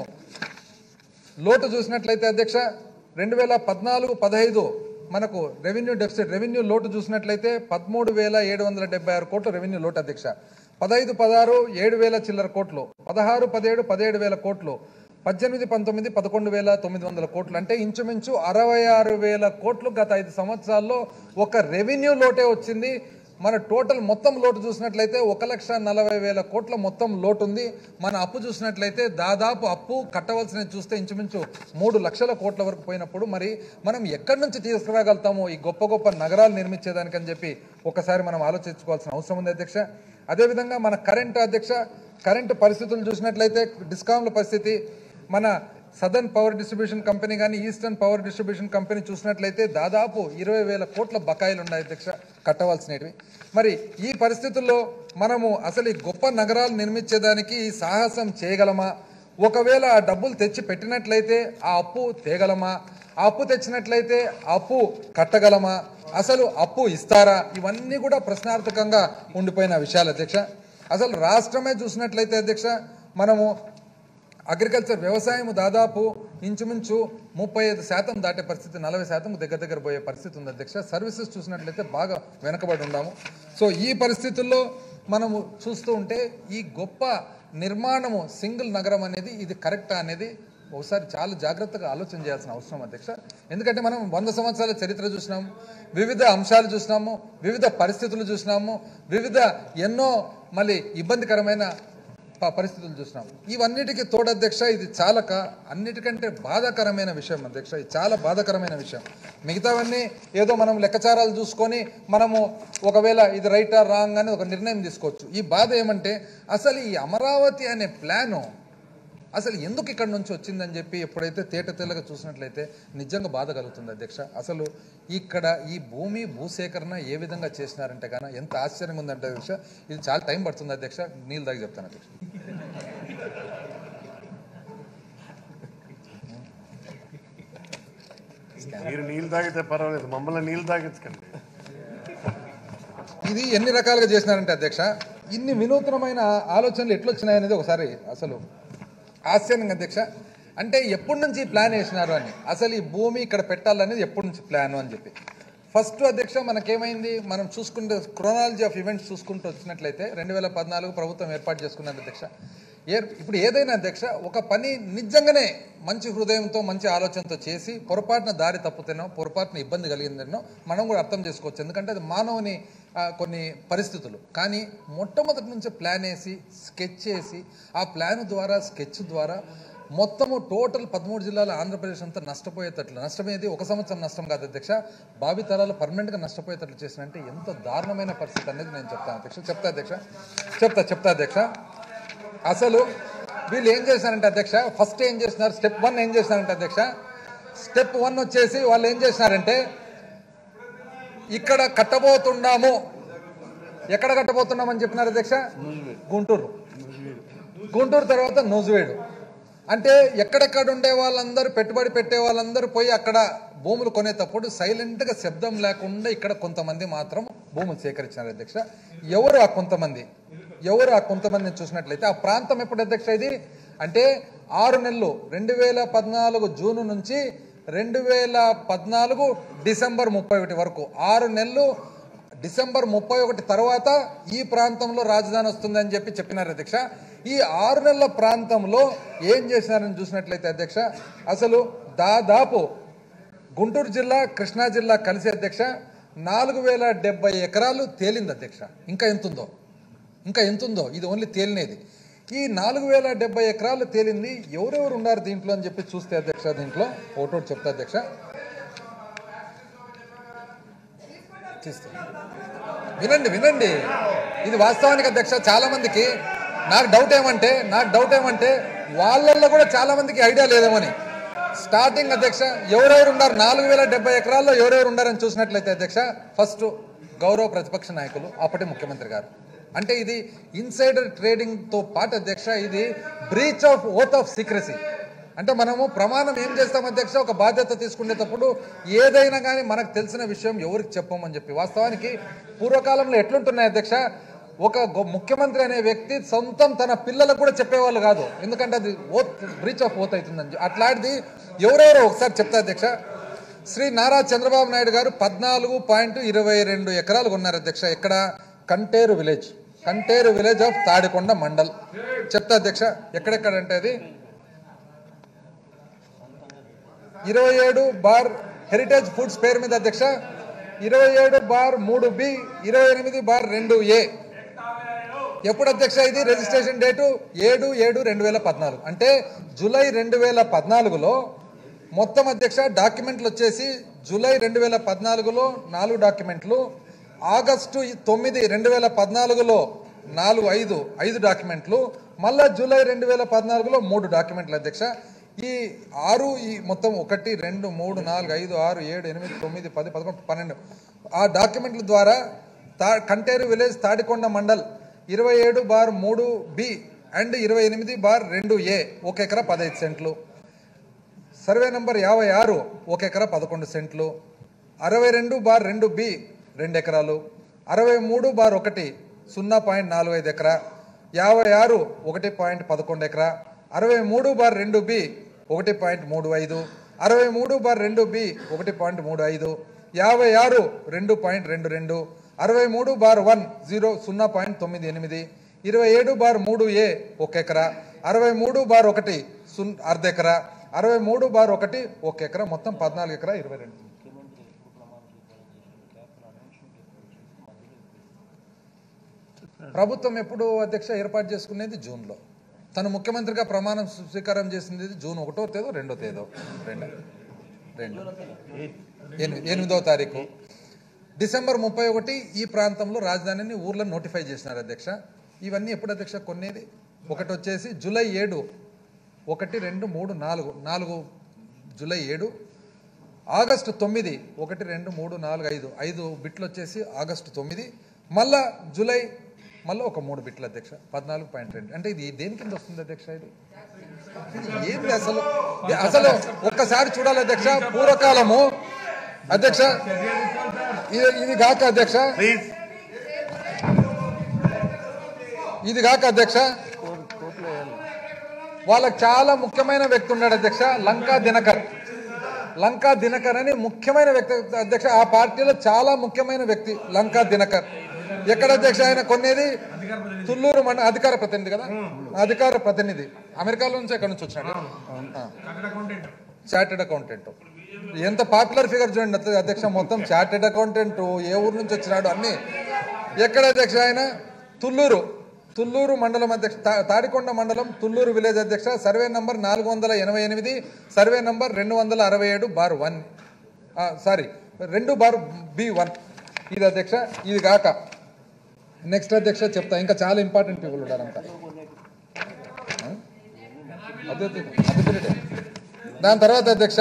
లోటు చూసినట్లయితే అధ్యక్ష రెండు వేల పద్నాలుగు పదహైదు మనకు రెవెన్యూ డెఫిసిట్ రెవెన్యూ లోటు చూసినట్లయితే పదమూడు వేల ఏడు వందల డెబ్బై ఆరు కోట్లు రెవెన్యూ లోటు అధ్యక్ష పదహైదు పదహారు ఏడు వేల చిల్లర కోట్లు పదహారు పదిహేడు పదిహేడు వేల కోట్లు పద్దెనిమిది పంతొమ్మిది పదకొండు వేల తొమ్మిది వందల కోట్లు అంటే ఇంచుమించు అరవై ఆరు వేల కోట్లు గత ఐదు సంవత్సరాల్లో ఒక రెవెన్యూ లోటే వచ్చింది మన టోటల్ మొత్తం లోటు చూసినట్లయితే ఒక లక్ష నలభై వేల కోట్ల మొత్తం లోటు ఉంది మన అప్పు చూసినట్లయితే దాదాపు అప్పు కట్టవలసినది చూస్తే ఇంచుమించు మూడు లక్షల కోట్ల వరకు పోయినప్పుడు మరి మనం ఎక్కడి నుంచి తీసుకురాగలుగుతామో ఈ గొప్ప గొప్ప నగరాలు నిర్మించేదానికని చెప్పి ఒకసారి మనం ఆలోచించుకోవాల్సిన అవసరం ఉంది అధ్యక్ష అదేవిధంగా మన కరెంట్ అధ్యక్ష కరెంటు పరిస్థితులు చూసినట్లయితే డిస్కామ్ల పరిస్థితి మన సదర్న్ పవర్ డిస్ట్రిబ్యూషన్ కంపెనీ కానీ ఈస్టర్న్ పవర్ డిస్ట్రిబ్యూషన్ కంపెనీ చూసినట్లయితే దాదాపు ఇరవై వేల కోట్ల బకాయిలు ఉన్నాయి అధ్యక్ష కట్టవలసినవి మరి ఈ పరిస్థితుల్లో మనము అసలు ఈ గొప్ప నగరాలు నిర్మించేదానికి ఈ సాహసం చేయగలమా ఒకవేళ ఆ డబ్బులు తెచ్చి పెట్టినట్లయితే ఆ అప్పు తేగలమా ఆ అప్పు తెచ్చినట్లయితే ఆ అప్పు కట్టగలమా అసలు అప్పు ఇస్తారా ఇవన్నీ కూడా ప్రశ్నార్థకంగా ఉండిపోయిన విషయాలు అధ్యక్ష అసలు రాష్ట్రమే చూసినట్లయితే అధ్యక్ష మనము అగ్రికల్చర్ వ్యవసాయం దాదాపు ఇంచుమించు ముప్పై ఐదు శాతం దాటే పరిస్థితి నలభై శాతం దగ్గర దగ్గర పోయే పరిస్థితి ఉంది అధ్యక్ష సర్వీసెస్ చూసినట్లయితే బాగా వెనకబడి ఉన్నాము సో ఈ పరిస్థితుల్లో మనము చూస్తూ ఉంటే ఈ గొప్ప నిర్మాణము సింగిల్ నగరం అనేది ఇది కరెక్టా అనేది ఒకసారి చాలా జాగ్రత్తగా ఆలోచన చేయాల్సిన అవసరం అధ్యక్ష ఎందుకంటే మనం వంద సంవత్సరాల చరిత్ర చూసినాము వివిధ అంశాలు చూసినాము వివిధ పరిస్థితులు చూసినాము వివిధ ఎన్నో మళ్ళీ ఇబ్బందికరమైన ప- పరిస్థితులు చూసినాం ఇవన్నిటికీ తోడు అధ్యక్ష ఇది చాలక అన్నిటికంటే బాధాకరమైన విషయం అధ్యక్ష ఇది చాలా బాధాకరమైన విషయం మిగతావన్నీ ఏదో మనం లెక్కచారాలు చూసుకొని మనము ఒకవేళ ఇది రైటా రాంగ్ అని ఒక నిర్ణయం తీసుకోవచ్చు ఈ బాధ ఏమంటే అసలు ఈ అమరావతి అనే ప్లాను అసలు ఎందుకు ఇక్కడ నుంచి వచ్చిందని చెప్పి ఎప్పుడైతే తేట తెల్లగా చూసినట్లయితే నిజంగా బాధ కలుగుతుంది అధ్యక్ష అసలు ఇక్కడ ఈ భూమి భూసేకరణ ఏ విధంగా చేసినారంటే కానీ ఎంత ఆశ్చర్యంగా ఉందంటే అధ్యక్ష ఇది చాలా టైం పడుతుంది అధ్యక్ష నీళ్ళు దాకా చెప్తాను అధ్యక్ష మీరు నీళ్ళు తాగితే పర్వాలేదు మమ్మల్ని నీళ్ళు తాగించకండి ఇది ఎన్ని రకాలుగా చేసినారంటే అధ్యక్ష ఇన్ని వినూత్నమైన ఆలోచనలు ఎట్లొచ్చినాయనేది ఒకసారి అసలు ఆశ్చర్యంగా అధ్యక్ష అంటే ఎప్పటి నుంచి ఈ ప్లాన్ వేసినారు అని అసలు ఈ భూమి ఇక్కడ పెట్టాలనేది ఎప్పటి నుంచి ప్లాన్ అని చెప్పి ఫస్ట్ అధ్యక్ష మనకేమైంది మనం చూసుకుంటే క్రోనాలజీ ఆఫ్ ఈవెంట్స్ చూసుకుంటూ వచ్చినట్లయితే రెండు వేల పద్నాలుగు ప్రభుత్వం ఏర్పాటు చేసుకున్నది అధ్యక్ష ఏ ఇప్పుడు ఏదైనా అధ్యక్ష ఒక పని నిజంగానే మంచి హృదయంతో మంచి ఆలోచనతో చేసి పొరపాటున దారి తప్పుతేనో పొరపాటున ఇబ్బంది కలిగిందనో మనం కూడా అర్థం చేసుకోవచ్చు ఎందుకంటే అది మానవుని ఆ, కొన్ని పరిస్థితులు కానీ మొట్టమొదటి నుంచి ప్లాన్ వేసి స్కెచ్ చేసి ఆ ప్లాన్ ద్వారా స్కెచ్ ద్వారా మొత్తము టోటల్ పదమూడు జిల్లాల ఆంధ్రప్రదేశ్ అంతా నష్టపోయేటట్లు నష్టమేది ఒక సంవత్సరం నష్టం కాదు అధ్యక్ష భావితరాలు పర్మనెంట్గా నష్టపోయేటట్లు చేసినంటే ఎంత దారుణమైన పరిస్థితి అనేది నేను చెప్తాను అధ్యక్ష చెప్తా అధ్యక్ష చెప్తా చెప్తా అధ్యక్ష అసలు వీళ్ళు ఏం చేశారంటే అధ్యక్ష ఫస్ట్ ఏం చేసినారు స్టెప్ వన్ ఏం చేసినారంటే అధ్యక్ష స్టెప్ వన్ వచ్చేసి వాళ్ళు ఏం చేసినారంటే ఇక్కడ కట్టబోతున్నాము ఎక్కడ కట్టబోతున్నామని చెప్పినారు అధ్యక్ష గుంటూరు గుంటూరు తర్వాత నూజివేడు అంటే ఎక్కడెక్కడ ఉండే వాళ్ళందరూ పెట్టుబడి పెట్టే వాళ్ళందరూ పోయి అక్కడ భూములు కొనేటప్పుడు సైలెంట్గా శబ్దం లేకుండా ఇక్కడ కొంతమంది మాత్రం భూములు సేకరించినారు అధ్యక్ష ఎవరు ఆ కొంతమంది ఎవరు ఆ కొంతమందిని చూసినట్లయితే ఆ ప్రాంతం ఎప్పుడు అధ్యక్ష ఇది అంటే ఆరు నెలలు రెండు వేల పద్నాలుగు జూన్ నుంచి రెండు వేల పద్నాలుగు డిసెంబర్ ముప్పై ఒకటి వరకు ఆరు నెలలు డిసెంబర్ ముప్పై ఒకటి తర్వాత ఈ ప్రాంతంలో రాజధాని వస్తుందని చెప్పి చెప్పినారు అధ్యక్ష ఈ ఆరు నెలల ప్రాంతంలో ఏం చేసినారని చూసినట్లయితే అధ్యక్ష అసలు దాదాపు గుంటూరు జిల్లా కృష్ణా జిల్లా కలిసి అధ్యక్ష నాలుగు వేల డెబ్బై ఎకరాలు తేలింది అధ్యక్ష ఇంకా ఎంతుందో ఇంకా ఎంతుందో ఇది ఓన్లీ తేలినేది ఈ నాలుగు వేల డెబ్బై ఎకరాలు తేలింది ఎవరెవరు ఉన్నారు దీంట్లో అని చెప్పి చూస్తే అధ్యక్ష దీంట్లో ఒకటోటి చెప్తా అధ్యక్ష చేస్తా వినండి వినండి ఇది వాస్తవానికి అధ్యక్ష చాలా మందికి నాకు డౌట్ ఏమంటే నాకు డౌట్ ఏమంటే వాళ్ళల్లో కూడా చాలా మందికి ఐడియా లేదేమని స్టార్టింగ్ అధ్యక్ష ఎవరెవరు ఉన్నారు నాలుగు వేల డెబ్బై ఎకరాల్లో ఎవరెవరు ఉన్నారని చూసినట్లయితే అధ్యక్ష ఫస్ట్ గౌరవ ప్రతిపక్ష నాయకులు అప్పటి ముఖ్యమంత్రి గారు అంటే ఇది ఇన్సైడర్ ట్రేడింగ్ తో పాటు అధ్యక్ష ఇది breach of oath of secrecy అంటే మనము ప్రమాణం ఏం చేస్తాం అధ్యక్ష ఒక బాధ్యత తీసుకునేటప్పుడు ఏదైనా కానీ మనకు తెలిసిన విషయం ఎవరికి చెప్పమని చెప్పి వాస్తవానికి పూర్వకాలంలో ఎట్లుంటున్నాయి అధ్యక్ష ఒక గొ- ముఖ్యమంత్రి అనే వ్యక్తి సొంతం తన పిల్లలకు కూడా చెప్పేవాళ్ళు కాదు ఎందుకంటే అది ఓత్ బ్రీచ్ ఆఫ్ ఓత్ అవుతుందని చెప్పి. అట్లాంటిది ఎవరెవరో ఒకసారి చెప్తా అధ్యక్ష శ్రీ నారా చంద్రబాబు నాయుడు గారు పద్నాలుగు పాయింట్ ఇరవై రెండు ఎకరాలు కొన్నారు అధ్యక్ష ఎక్కడ Kanteru village Kanteru village of Tadikonda mandal చెప్తా అధ్యక్ష ఎక్కడెక్కడంటే అది ఇరవై ఏడు బార్ హెరిటేజ్ ఫుడ్స్ పేరు మీద అధ్యక్ష ఇరవై ఏడు బార్ మూడు బి ఇరవై ఎనిమిది బార్ రెండు ఏ ఎప్పుడు అధ్యక్ష ఇది రిజిస్ట్రేషన్ డేటు ఏడు ఏడు రెండు వేల పద్నాలుగు అంటే జూలై రెండు వేల పద్నాలుగులో మొత్తం అధ్యక్ష డాక్యుమెంట్లు వచ్చేసి జూలై రెండు వేల పద్నాలుగులో నాలుగు డాక్యుమెంట్లు ఆగస్టు తొమ్మిది రెండు వేల పద్నాలుగులో నాలుగు ఐదు ఐదు డాక్యుమెంట్లు మళ్ళా జూలై రెండు వేల పద్నాలుగులో మూడు డాక్యుమెంట్లు అధ్యక్ష ఈ ఆరు ఈ మొత్తం ఒకటి రెండు మూడు నాలుగు ఐదు ఆరు ఏడు ఎనిమిది తొమ్మిది పది పదకొండు పన్నెండు ఆ డాక్యుమెంట్ల ద్వారా తా కంటేరు విలేజ్ తాడికొండ మండల్ ఇరవై ఏడు బార్ మూడు బి అండ్ ఇరవై ఎనిమిది బార్ రెండు ఏ ఒక ఎకరా పదహైదు సెంట్లు సర్వే నంబర్ యాభై ఆరు ఒక ఎకరా పదకొండు సెంట్లు అరవై రెండు బార్ రెండు బి రెండు ఎకరాలు అరవై మూడు బార్ ఒకటి సున్నా పాయింట్ నాలుగు ఐదు ఎకరా యాభై ఆరు ఒకటి పాయింట్ పదకొండు ఎకరా అరవై మూడు బార్ రెండు బి ఒకటి పాయింట్ మూడు ఐదు అరవై మూడు బార్ రెండు బి ఒకటి పాయింట్ మూడు ఐదు యాభై ఆరు రెండు పాయింట్ రెండు రెండు అరవై మూడు బార్ వన్ జీరో సున్నా పాయింట్ తొమ్మిది ఎనిమిది ఇరవై ఏడు బార్ మూడు ఏ ఒక ఎకరా అరవై మూడు బార్ ఒకటి సున్ అర్ధ ఎకరా అరవై మూడు బార్ ఒకటి ఒక ఎకరా మొత్తం పద్నాలుగు ఎకరా ఇరవై రెండు ప్రభుత్వం ఎప్పుడు అధ్యక్ష ఏర్పాటు చేసుకునేది జూన్లో తను ముఖ్యమంత్రిగా ప్రమాణం స్వీకారం చేసింది జూన్ ఒకటో తేదో రెండో తేదో రెండు రెండు ఎనిమిది ఎనిమిదవ తారీఖు డిసెంబర్ ముప్పై ఒకటి ఈ ప్రాంతంలో రాజధానిని ఊర్లో నోటిఫై చేసినారు అధ్యక్ష ఇవన్నీ ఎప్పుడు అధ్యక్ష కొనేది ఒకటి వచ్చేసి జూలై ఏడు ఒకటి రెండు మూడు నాలుగు నాలుగు జూలై ఏడు ఆగస్టు తొమ్మిది ఒకటి రెండు మూడు నాలుగు ఐదు ఐదు బిట్లు వచ్చేసి ఆగస్టు తొమ్మిది మళ్ళా జూలై మళ్ళీ ఒక మూడు బిట్లు అధ్యక్ష పద్నాలుగు పాయింట్ రెండు అంటే ఇది దేని కింద వస్తుంది అధ్యక్ష ఇది ఇది ఏంది అసలు అసలు ఒక్కసారి చూడాలి అధ్యక్ష పూర్వకాలము అధ్యక్ష ఇది ఇది కాక అధ్యక్ష ప్లీజ్ ఇది కాక అధ్యక్ష వాళ్ళకి చాలా ముఖ్యమైన వ్యక్తి ఉన్నాడు అధ్యక్ష లంకా దినకర్ లంకా దినకర్ అని ముఖ్యమైన వ్యక్తి అధ్యక్ష ఆ పార్టీలో చాలా ముఖ్యమైన వ్యక్తి లంకా దినకర్ ఎక్కడ అధ్యక్ష ఆయన కొనేది తుళ్ళూరు మండ అధికార ప్రతినిధి కదా అధికార ప్రతినిధి అమెరికాలో నుంచి ఎక్కడి నుంచి వచ్చినాడు ఆ. చార్టెడ్ అకౌంటెంట్ ఎంత పాపులర్ ఫిగర్ చూడండి అధ్య- అధ్యక్ష మొత్తం చార్టెడ్ అకౌంటెంట్ ఏ ఊరు నుంచి వచ్చినాడు అన్ని ఎక్కడ అధ్యక్ష ఆయన తుళ్ళూరు తుళ్ళూరు మండలం అధ్యక్ష తా- తాడికొండ మండలం తుళ్ళూరు విలేజ్ అధ్యక్ష సర్వే నంబర్ నాలుగు వందల ఎనభై ఎనిమిది సర్వే నంబర్ రెండు వందల అరవై ఏడు బార్ వన్ సారీ రెండు బార్ బి వన్ ఇది అధ్యక్ష ఇది కాక నెక్స్ట్ అధ్యక్ష చెప్తా ఇంకా చాలా ఇంపార్టెంట్ పీపుల్ ఉన్నారంతా ఆ? అదే అదే, అదే period ఏ. దాని తర్వాత అధ్యక్ష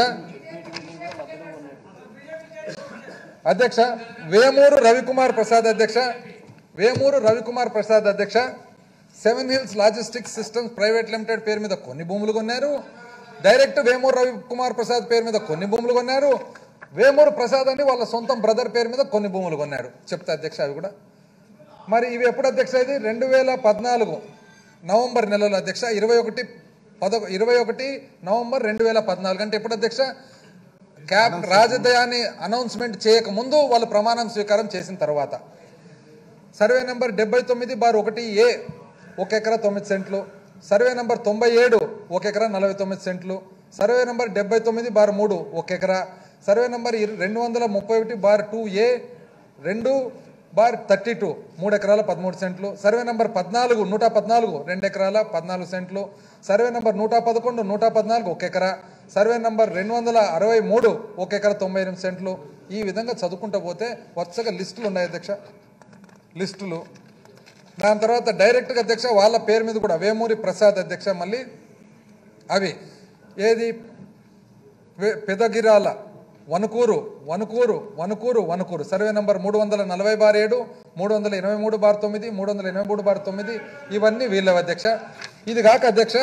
అధ్యక్ష వేమూరు రవికుమార్ ప్రసాద్ అధ్యక్ష వేమూరు రవికుమార్ ప్రసాద్ అధ్యక్ష seven hills logistics systems private limited పేరు మీద కొన్ని భూములు కొన్నారు డైరెక్ట్ వేమూరు రవి కుమార్ ప్రసాద్ పేరు మీద కొన్ని భూములు కొన్నారు వేమూరు ప్రసాద్ అని వాళ్ళ సొంతం బ్రదర్ పేరు మీద కొన్ని భూములు కొన్నాడు చెప్తా అధ్యక్ష అవి కూడా మరి ఇవి ఎప్పుడు అధ్యక్ష ఇది రెండు వేల పద్నాలుగు నవంబర్ నెలలో అధ్యక్ష ఇరవై ఒకటి పద ఇరవై ఒకటి నవంబర్ రెండు వేల పద్నాలుగు అంటే ఎప్పుడు అధ్యక్ష క్యాబ్ రాజధాని అనౌన్స్మెంట్ చేయక ముందు వాళ్ళు ప్రమాణం స్వీకారం చేసిన తర్వాత సర్వే నెంబర్ డెబ్బై తొమ్మిది బార్ ఒకటి ఏ ఒక ఎకరా తొమ్మిది సెంట్లు సర్వే నెంబర్ తొంభై ఏడు ఒక ఎకరా నలభై తొమ్మిది సెంట్లు సర్వే నెంబర్ డెబ్బై తొమ్మిది బార్ మూడు ఒక ఎకరా సర్వే నెంబర్ ఇరు- రెండు వందల ముప్పై ఒకటి బార్ టూ ఏ రెండు బార్ థర్టీ టూ మూడు ఎకరాల పదమూడు సెంట్లు సర్వే నెంబర్ పద్నాలుగు నూట పద్నాలుగు రెండు ఎకరాల పద్నాలుగు సెంట్లు సర్వే నెంబర్ నూట పదకొండు నూట పద్నాలుగు ఒక ఎకరా సర్వే నెంబర్ రెండు వందల అరవై మూడు ఒక ఎకరా తొంభై ఎనిమిది సెంట్లు ఈ విధంగా చదువుకుంటూ పోతే వరుసగా లిస్టులు ఉన్నాయి అధ్యక్ష లిస్టులు దాని తర్వాత డైరెక్ట్గా అధ్యక్ష వాళ్ళ పేరు మీద కూడా వేమూరి ప్రసాద్ అధ్యక్ష మళ్ళీ అవి ఏది వే- పెదగిరాల వనుకూరు వనుకూరు వనుకూరు వనుకూరు సర్వే నంబర్ మూడు వందల నలభై బార్ ఏడు మూడు వందల ఎనభై మూడు బార్ తొమ్మిది మూడు వందల ఎనభై మూడు బార్ తొమ్మిది ఇవన్నీ వీళ్ళవి అధ్యక్ష ఇది కాక అధ్యక్ష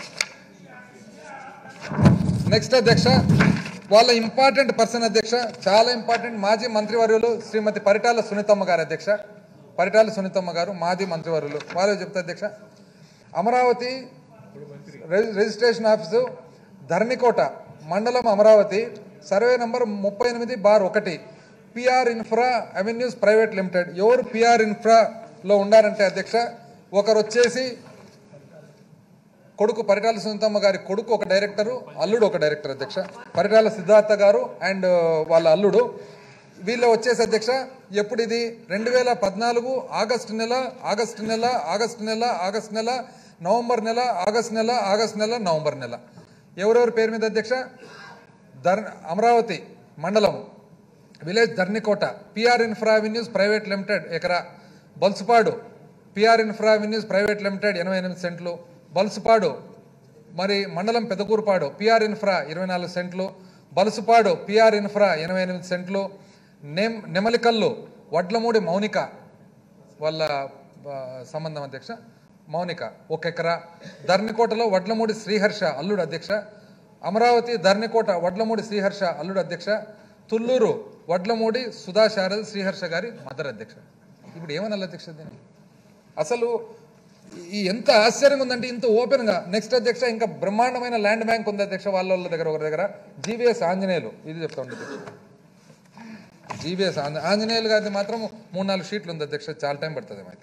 నెక్స్ట్ అధ్యక్ష వాళ్ళ ఇంపార్టెంట్ పర్సన్ అధ్యక్ష చాలా ఇంపార్టెంట్ మాజీ మంత్రివర్యులు శ్రీమతి పరిటాల సునీతమ్మ గారు అధ్యక్ష పరిటాల సునీతమ్మ గారు మాజీ మంత్రివర్యులు వాళ్ళే చెప్తా అధ్యక్ష అమరావతి రి- రిజిస్ట్రేషన్ ఆఫీసు ధర్నికోట మండలం అమరావతి సర్వే నంబర్ ముప్పై ఎనిమిది బార్ ఒకటి PR infra avenues private limited ఎవరు పిఆర్ ఇన్ఫ్రాలో ఉండారంటే అధ్యక్ష ఒకరు వచ్చేసి కొడుకు పరిటాల సునీతమ్మ గారి కొడుకు ఒక డైరెక్టరు అల్లుడు ఒక డైరెక్టర్ అధ్యక్ష పరిటాల సిద్ధార్థ గారు అండ్ వాళ్ళ అల్లుడు వీళ్ళు వచ్చేసి అధ్యక్ష ఎప్పుడు ఇది రెండు వేల పద్నాలుగు ఆగస్టు నెల ఆగస్టు నెల ఆగస్టు నెల ఆగస్టు నెల నవంబర్ నెల ఆగస్టు నెల ఆగస్టు నెల నవంబర్ నెల ఎవరెవరి పేరు మీద అధ్యక్ష ధర్ అమరావతి మండలం village Dharanikota PR infra avenues private limited ఎకరా Balusupadu PR infra avenues private limited ఎనభై ఎనిమిది సెంట్లు బల్సుపాడు మరి మండలం పెదకూరుపాడు పిఆర్ ఇన్ఫ్రా ఇరవై నాలుగు సెంట్లు బలుసుపాడు పిఆర్ ఇన్ఫ్రా ఎనభై ఎనిమిది సెంట్లు నెమ్ నెమలికల్లు వడ్లమూడి మౌనిక వాళ్ళ ఆ, సంబంధం అధ్యక్ష మౌనిక ఒక ఎకరా ధర్నికోటలో వడ్లమూడి శ్రీహర్ష అల్లుడు అధ్యక్ష అమరావతి ధర్నికోట వడ్లమూడి శ్రీహర్ష అల్లుడు అధ్యక్ష తుళ్ళూరు వడ్లమూడి సుధా శారద శ్రీహర్ష గారి మదర్ అధ్యక్ష ఇప్పుడు ఏమనాలి అధ్యక్ష దీన్ని అసలు ఈ ఎంత ఆశ్చర్యంగా ఉందంటే ఇంత ఓపెన్ గా నెక్స్ట్ అధ్యక్ష ఇంకా బ్రహ్మాండమైన ల్యాండ్ బ్యాంక్ ఉంది అధ్యక్ష వాళ్ళ వాళ్ళ దగ్గర ఒకరి దగ్గర జీవీఎస్ ఆంజనేయులు ఇది చెప్తా ఉంది అధ్యక్ష జీవీఎస్ ఆంజనేయులు గారిది మాత్రం మూడు నాలుగు షీట్లు ఉంది అధ్యక్ష చాలా టైం పడుతుంది మాకు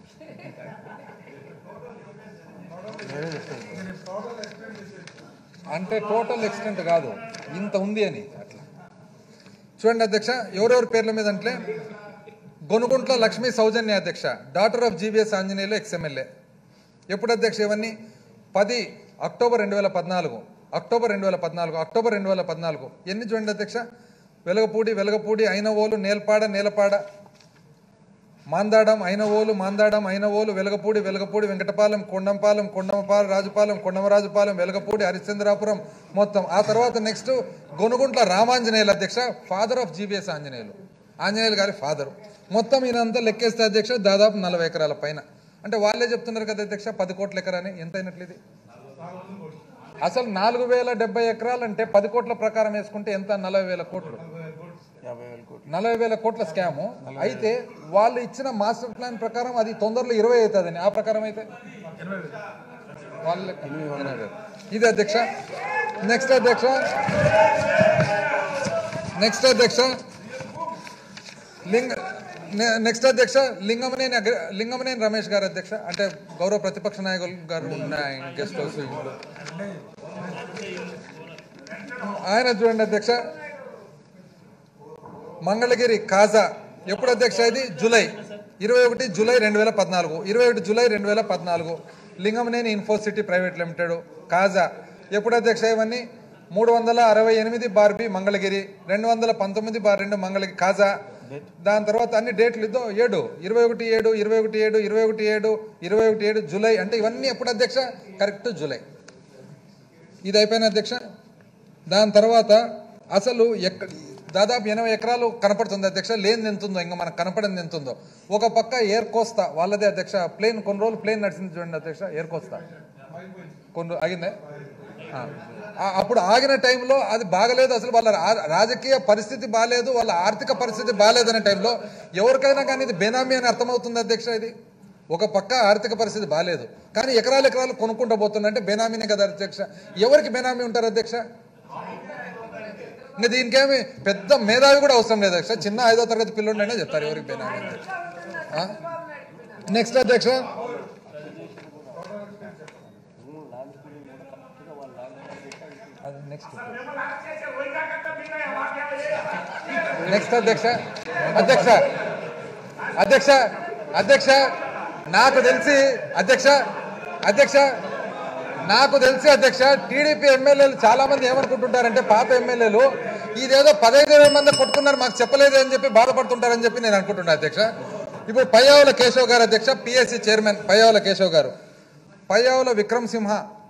అంటే టోటల్ ఎక్స్టెంట్ కాదు ఇంత ఉంది అని అట్లా చూడండి అధ్యక్ష ఎవరెవరి పేర్ల మీద అంటే గొనుగుంట్ల లక్ష్మీ సౌజన్య అధ్యక్ష daughter of GVS Anjaneyulu ex MLA ఎప్పుడు అధ్యక్ష ఇవన్నీ పది అక్టోబర్ రెండు వేల పద్నాలుగు అక్టోబర్ రెండు వేల పద్నాలుగు అక్టోబర్ రెండు వేల పద్నాలుగు ఎన్ని చూడండి అధ్యక్ష వెలగపూడి వెలగపూడి అయినవోలు నేల్పాడ నేలపాడ మాందాడం అయినవోలు మాందాడం అయినవోలు వెలగపూడి వెలగపూడి వెంకటపాలెం కొండంపాలెం కొండమపాలెం రాజుపాలెం కొండమరాజుపాలెం వెలగపూడి హరిశ్చంద్రాపురం మొత్తం ఆ తర్వాత నెక్స్ట్ గొనుగుంట్ల రామాంజనేయులు అధ్యక్ష father of GBS Anjaneyulu Anjaneyulu గారి ఫాదరు మొత్తం ఈయనంతా లెక్కేస్తే అధ్యక్ష దాదాపు నలభై ఎకరాల పైన అంటే వాళ్ళే చెప్తున్నారు కదా అధ్యక్ష పది కోట్ల ఎకరాని ఎంత అయినట్లు ఇది అసలు నాలుగు వేల డెబ్బై ఎకరాలు అంటే పది కోట్ల ప్రకారం వేసుకుంటే ఎంత నలభై వేల కోట్లు నలభై వేల కోట్ల స్కాము అయితే వాళ్ళు ఇచ్చిన మాస్టర్ ప్లాన్ ప్రకారం అది తొందరలో ఇరవై అవుతుందని ఆ ప్రకారం అయితే వాళ్ళ లెక్క. ఎనభై వేలు. ఇది అధ్యక్ష నెక్స్ట్ అధ్యక్ష నెక్స్ట్ అధ్యక్ష లింగ నె- నెక్స్ట్ అధ్యక్ష లింగమనేని అగ్ర- లింగమనేని రమేష్ గారు అధ్యక్ష అంటే గౌరవ ప్రతిపక్ష నాయకులు గారు ఉన్న ఆయన గెస్ట్ హౌస్ ఇంట్లో. ఆయన చూడండి అధ్యక్ష మంగళగిరి కాజా ఎప్పుడు అధ్యక్ష ఇది జూలై ఇరవై ఒకటి జూలై రెండు వేల పద్నాలుగు ఇరవై ఒకటి జూలై రెండు వేల పద్నాలుగు Lingamaneni Infocity private limited Kaza ఎప్పుడు అధ్యక్ష ఇవన్నీ మూడు వందల అరవై ఎనిమిది బార్ బి మంగళగిరి రెండు వందల పంతొమ్మిది బార్ రెండు మంగళగిరి కాజా దాని తర్వాత అన్ని డేట్లు ఇద్దో ఏడు ఇరవై ఒకటి ఏడు ఇరవై ఒకటి ఏడు ఇరవై ఒకటి ఏడు ఇరవై ఒకటి ఏడు జూలై అంటే ఇవన్నీ ఎప్పుడు అధ్యక్ష కరెక్ట్ జూలై ఇది అయిపోయిన అధ్యక్ష దాని తర్వాత అసలు ఎక్క దాదాపు ఎనభై ఎకరాలు కనపడుతుంది అధ్యక్ష లేనిది ఎంత ఉందో ఇంకా మనకు కనపడింది ఎంత ఉందో ఒక పక్క ఎయిర్ కోస్తా వాళ్ళదే అధ్యక్ష ప్లేన్ కొన్ని రోజులు ప్లేన్ నడిచింది చూడండి అధ్యక్ష ఎయిర్ కోస్తా కొన్ని రో- ఆగిందే ఆ. ఆ, అప్పుడు ఆగిన టైంలో అది బాగలేదు అసలు వాళ్ళ రా- రాజకీయ పరిస్థితి బాగాలేదు వాళ్ళ ఆర్థిక పరిస్థితి బాగాలేదు అనే టైంలో ఎవరికైనా కానీ ఇది బెనామీ అని అర్థమవుతుంది అధ్యక్ష ఇది ఒక పక్క ఆర్థిక పరిస్థితి బాగాలేదు కానీ ఎకరాలు ఎకరాలు కొనుక్కుంటూ పోతుందంటే బెనామీనే కదా అధ్యక్ష ఎవరికి బెనామీ ఉంటారు అధ్యక్ష ఇంకా దీనికేమి పెద్ద మేధావి కూడా అవసరం లేదు అధ్యక్ష చిన్న ఐదో తరగతి పిల్లోడైనా చెప్తారు ఎవరికి బెనామీ అధ్యక్ష నెక్స్ట్ అధ్యక్ష అది నెక్స్ట్ నెక్స్ట్ అధ్యక్ష అధ్యక్ష అధ్యక్ష అధ్యక్ష నాకు తెలిసి అధ్యక్ష అధ్యక్ష నాకు తెలిసి అధ్యక్ష టీడీపీ ఎమ్మెల్యేలు చాలా మంది ఏమనుకుంటుంటారంటే పాత ఎమ్మెల్యేలు ఇదేదో పదహైదు ఇరవై మంది కొట్టుకున్నారు మాకు చెప్పలేదు అని చెప్పి బాధపడుతుంటారని చెప్పి నేను అనుకుంటున్నా అధ్యక్ష ఇప్పుడు పయ్యావుల కేశవ్ గారు అధ్యక్ష పిఎస్సి చైర్మన్ పయ్యావుల కేశవ్ గారు పయ్యావుల విక్రమ్ సింహ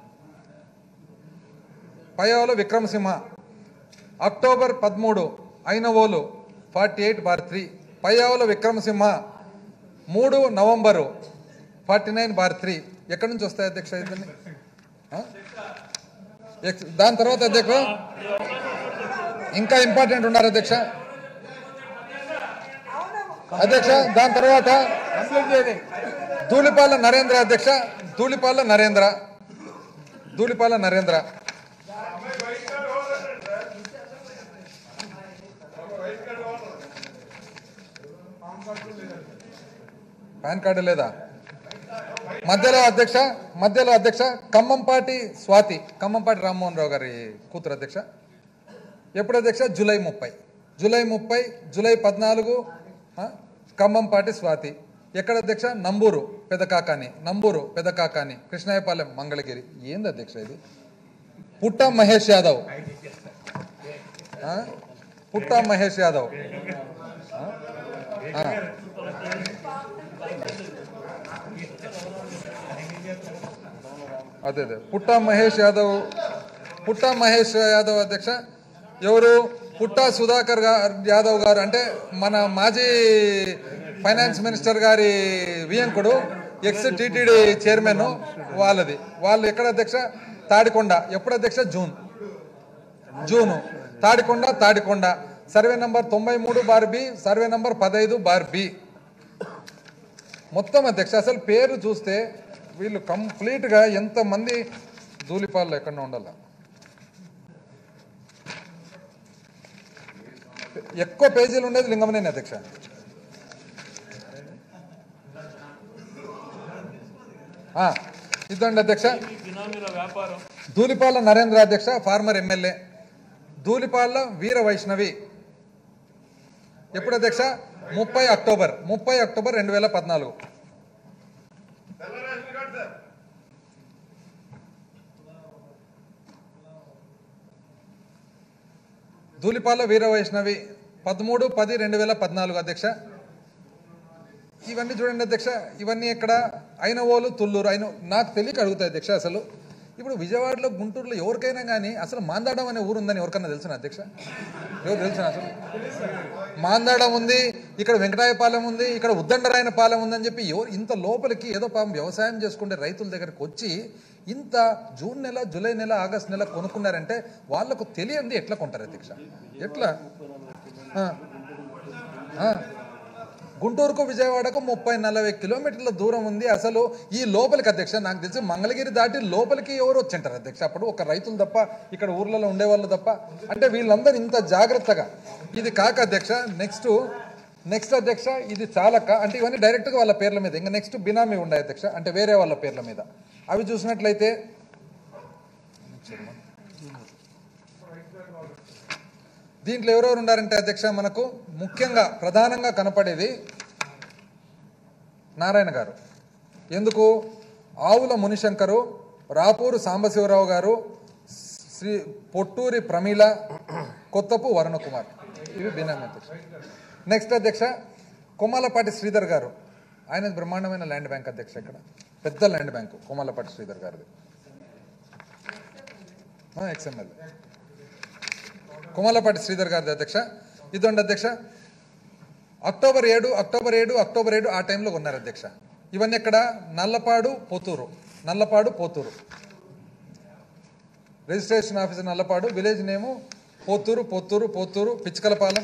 పయ్యావుల విక్రమ్ సింహ అక్టోబర్ పదమూడు Ainavolu forty eight bar three Payyavula Vikramasimha మూడు November forty nine bar three ఎక్కడి నుంచి వస్తాయి అధ్యక్ష ఇవన్నీ ఆ? ఎక్స్- దాని తర్వాత అధ్యక్ష ఇంకా ఇంపార్టెంట్ ఉన్నారు అధ్యక్ష అధ్యక్ష దాని తర్వాత ధూళిపాల నరేంద్ర అధ్యక్ష ధూళిపాల నరేంద్ర ధూళిపాల నరేంద్ర పాన్ కార్డు లేదా మధ్యలో అధ్యక్ష మధ్యలో అధ్యక్ష ఖమ్మంపాటి స్వాతి ఖమ్మంపాటి రామ్మోహన్ రావు గారి కూతురు అధ్యక్ష ఎప్పుడు అధ్యక్ష జూలై ముప్పై జూలై ముప్పై జూలై పద్నాలుగు ఆ, ఖమ్మంపాటి స్వాతి ఎక్కడ అధ్యక్ష నంబూరు పెదకాకాని నంబూరు పెదకాకాని కృష్ణాయపాలెం మంగళగిరి ఏంది అధ్యక్ష ఇది పుట్ట మహేష్ యాదవ్ ఆ? పుట్ట మహేష్ యాదవ్ ఆ. అదే అదే పుట్ట మహేష్ యాదవ్ పుట్ట మహేష్ యాదవ్ అధ్యక్ష ఎవరు పుట్ట సుధాకర్ గా- యాదవ్ గారు అంటే మన మాజీ ఫైనాన్స్ మినిస్టర్ గారి వియంకుడు ఎక్స్ టిటిడి చైర్మన్ వాళ్ళది వాళ్ళు ఎక్కడ అధ్యక్ష తాడికొండ ఎప్పుడు అధ్యక్ష June June Tadikonda Tadikonda survey number తొంభై మూడు బార్ బి సర్వే నంబర్ పదహైదు బార్ బి మొత్తం అధ్యక్ష అసలు పేరు చూస్తే వీళ్ళు కంప్లీట్గా ఎంతమంది ధూళిపాల్లో ఎక్కడ ఉండాల ఎక్కువ పేజీలు ఉండేది లింగమనేని అధ్యక్ష ఆ, ఇదండి అధ్యక్ష ధూళిపాల నరేంద్ర అధ్యక్ష ఫార్మర్ ఎమ్మెల్యే ధూళిపాల వీర వైష్ణవి ఎప్పుడు అధ్యక్ష ముప్పై అక్టోబర్ ముప్పై అక్టోబర్ రెండు వేల పద్నాలుగు ధూళిపాల వీర వైష్ణవి పదమూడు పది రెండు వేల పద్నాలుగు అధ్యక్ష ఇవన్నీ చూడండి అధ్యక్ష ఇవన్నీ ఇక్కడ అయినవోలు తుళ్ళూరు అయిన నాకు తెలియక అడుగుతాయి అధ్యక్ష అసలు ఇప్పుడు విజయవాడలో గుంటూరులో ఎవరికైనా కానీ అసలు మాందాడం అనే ఊరు ఉందని ఎవరికైనా తెలుసిన అధ్యక్ష ఎవరు తెలిసిన అసలు మాందాడం ఉంది ఇక్కడ వెంకటాయపాలెం ఉంది ఇక్కడ ఉద్దండరాయన పాలెం ఉందని చెప్పి ఎవరు ఇంత లోపలికి ఏదో పాపం వ్యవసాయం చేసుకుంటే రైతుల దగ్గరికి వచ్చి ఇంత జూన్ నెల జూలై నెల ఆగస్ట్ నెల కొనుక్కున్నారంటే వాళ్ళకు తెలియంది ఎట్లా కొంటారు అధ్యక్ష ఎట్లా ఆ. ఆ. గుంటూరుకు విజయవాడకు ముప్పై నలభై కిలోమీటర్ల దూరం ఉంది అసలు ఈ లోపలికి అధ్యక్ష నాకు తెలిసి మంగళగిరి దాటి లోపలికి ఎవరు వచ్చింటారు అధ్యక్ష అప్పుడు ఒక రైతులు తప్ప ఇక్కడ ఊర్లలో ఉండేవాళ్ళు తప్ప అంటే వీళ్ళందరూ ఇంత జాగ్రత్తగా ఇది కాక అధ్యక్ష నెక్స్ట్ నెక్స్ట్ అధ్యక్ష ఇది చాలక అంటే ఇవన్నీ డైరెక్ట్గా వాళ్ళ పేర్ల మీద ఇంకా నెక్స్ట్ బినామీ ఉండే అధ్యక్ష అంటే వేరే వాళ్ళ పేర్ల మీద అవి చూసినట్లయితే దీంట్లో ఎవరెవరు ఉన్నారంటే అధ్యక్ష మనకు ముఖ్యంగా ప్రధానంగా కనపడేది నారాయణ గారు ఎందుకు ఆవుల మునిశంకరు రాపూరు సాంబశివరావు గారు శ్రీ పొట్టూరి ప్రమీల కొత్తపు వరుణకుమార్ ఇవి బినామీ అధ్యక్ష నెక్స్ట్ అధ్యక్ష కొమ్మలపాటి శ్రీధర్ గారు ఆయన బ్రహ్మాండమైన ల్యాండ్ బ్యాంక్ అధ్యక్ష ఇక్కడ పెద్ద ల్యాండ్ బ్యాంకు కొమ్మలపాటి శ్రీధర్ గారిది ఎక్స్ఎంఎల్ కొమలపాటి శ్రీధర్ గారి అధ్యక్ష ఇదండి అధ్యక్ష అక్టోబర్ ఏడు అక్టోబర్ ఏడు అక్టోబర్ ఏడు ఆ టైంలో ఉన్నారు అధ్యక్ష ఇవన్నీ ఇక్కడ Nallapadu Pothuru Nallapadu Pothuru registration officer Nallapadu village నేము పోతూరు పోతూరు పోతూరు పిచ్చుకలపాలెం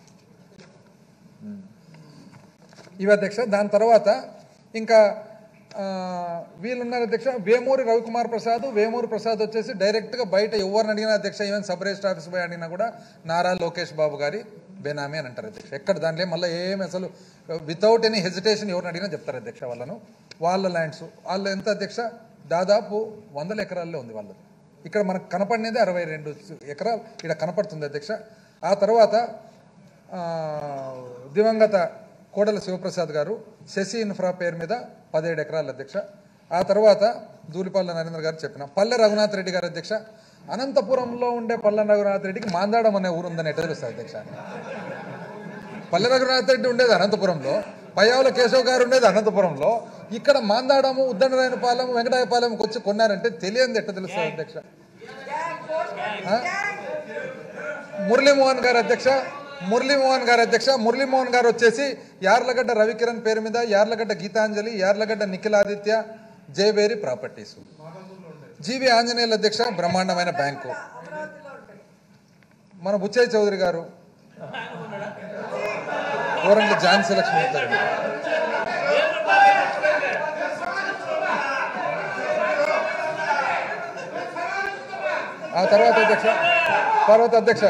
ఇవి అధ్యక్ష దాని తర్వాత ఇంకా ఆ, వీళ్ళున్నారు అధ్యక్ష వేమూరి రవికుమార్ ప్రసాద్ వేమూరి ప్రసాద్ వచ్చేసి డైరెక్ట్గా బయట ఎవరిని అడిగినా అధ్యక్ష ఈవెన్ సబ్ రిజిస్టర్ ఆఫీస్ పోయి అడిగినా కూడా నారా లోకేష్ బాబు గారి బెనామీ అని అంటారు అధ్యక్ష ఎక్కడ దాంట్లో మళ్ళీ ఏం అసలు వితౌట్ ఎనీ హెజిటేషన్ ఎవరిని అడిగినా చెప్తారు అధ్యక్ష వాళ్ళను వాళ్ళ ల్యాండ్స్ వాళ్ళు ఎంత అధ్యక్ష దాదాపు వందల ఎకరాల్లో ఉంది వాళ్ళది ఇక్కడ మనకు కనపడినది అరవై రెండు ఎకరాలు ఇక్కడ కనపడుతుంది అధ్యక్ష ఆ తర్వాత ఆ, దివంగత కోడల శివప్రసాద్ గారు శశి ఇన్ఫ్రా పేరు మీద పదిహేడు ఎకరాల అధ్యక్ష ఆ తర్వాత దూలిపల్ల నరేంద్ర గారు చెప్పిన పల్లె రఘునాథ్ రెడ్డి గారు అధ్యక్ష అనంతపురంలో ఉండే పల్లె రఘునాథ్ రెడ్డికి మాందాడం అనే ఊరు ఉందని ఎట్లా తెలుస్తుంది అధ్యక్ష పల్లె రఘునాథ్ రెడ్డి ఉండేది అనంతపురంలో పయ్యావుల కేశవ్ గారు ఉండేది అనంతపురంలో ఇక్కడ మాందాడము ఉద్దండరాయనపాలెం వెంకటాయపాలెంకి వచ్చి కొన్నారంటే తెలియదు ఎట్ట తెలుస్తుంది అధ్యక్ష ఆ? మురళీమోహన్ గారు అధ్యక్ష మురళీమోహన్ గారు అధ్యక్ష మురళీమోహన్ గారు వచ్చేసి యార్లగడ్డ రవికిరణ్ పేరు మీద యార్లగడ్డ గీతాంజలి యార్లగడ్డ నిఖిలాదిత్య జయబేరి ప్రాపర్టీస్ జీవి ఆంజనేయులు అధ్యక్ష బ్రహ్మాండమైన బ్యాంకు మన బుచ్చయ్య చౌదరి గారు ఓరంగ ఝాన్సీ లక్ష్మి గారు. ఆ తర్వాత అధ్యక్ష తర్వాత అధ్యక్ష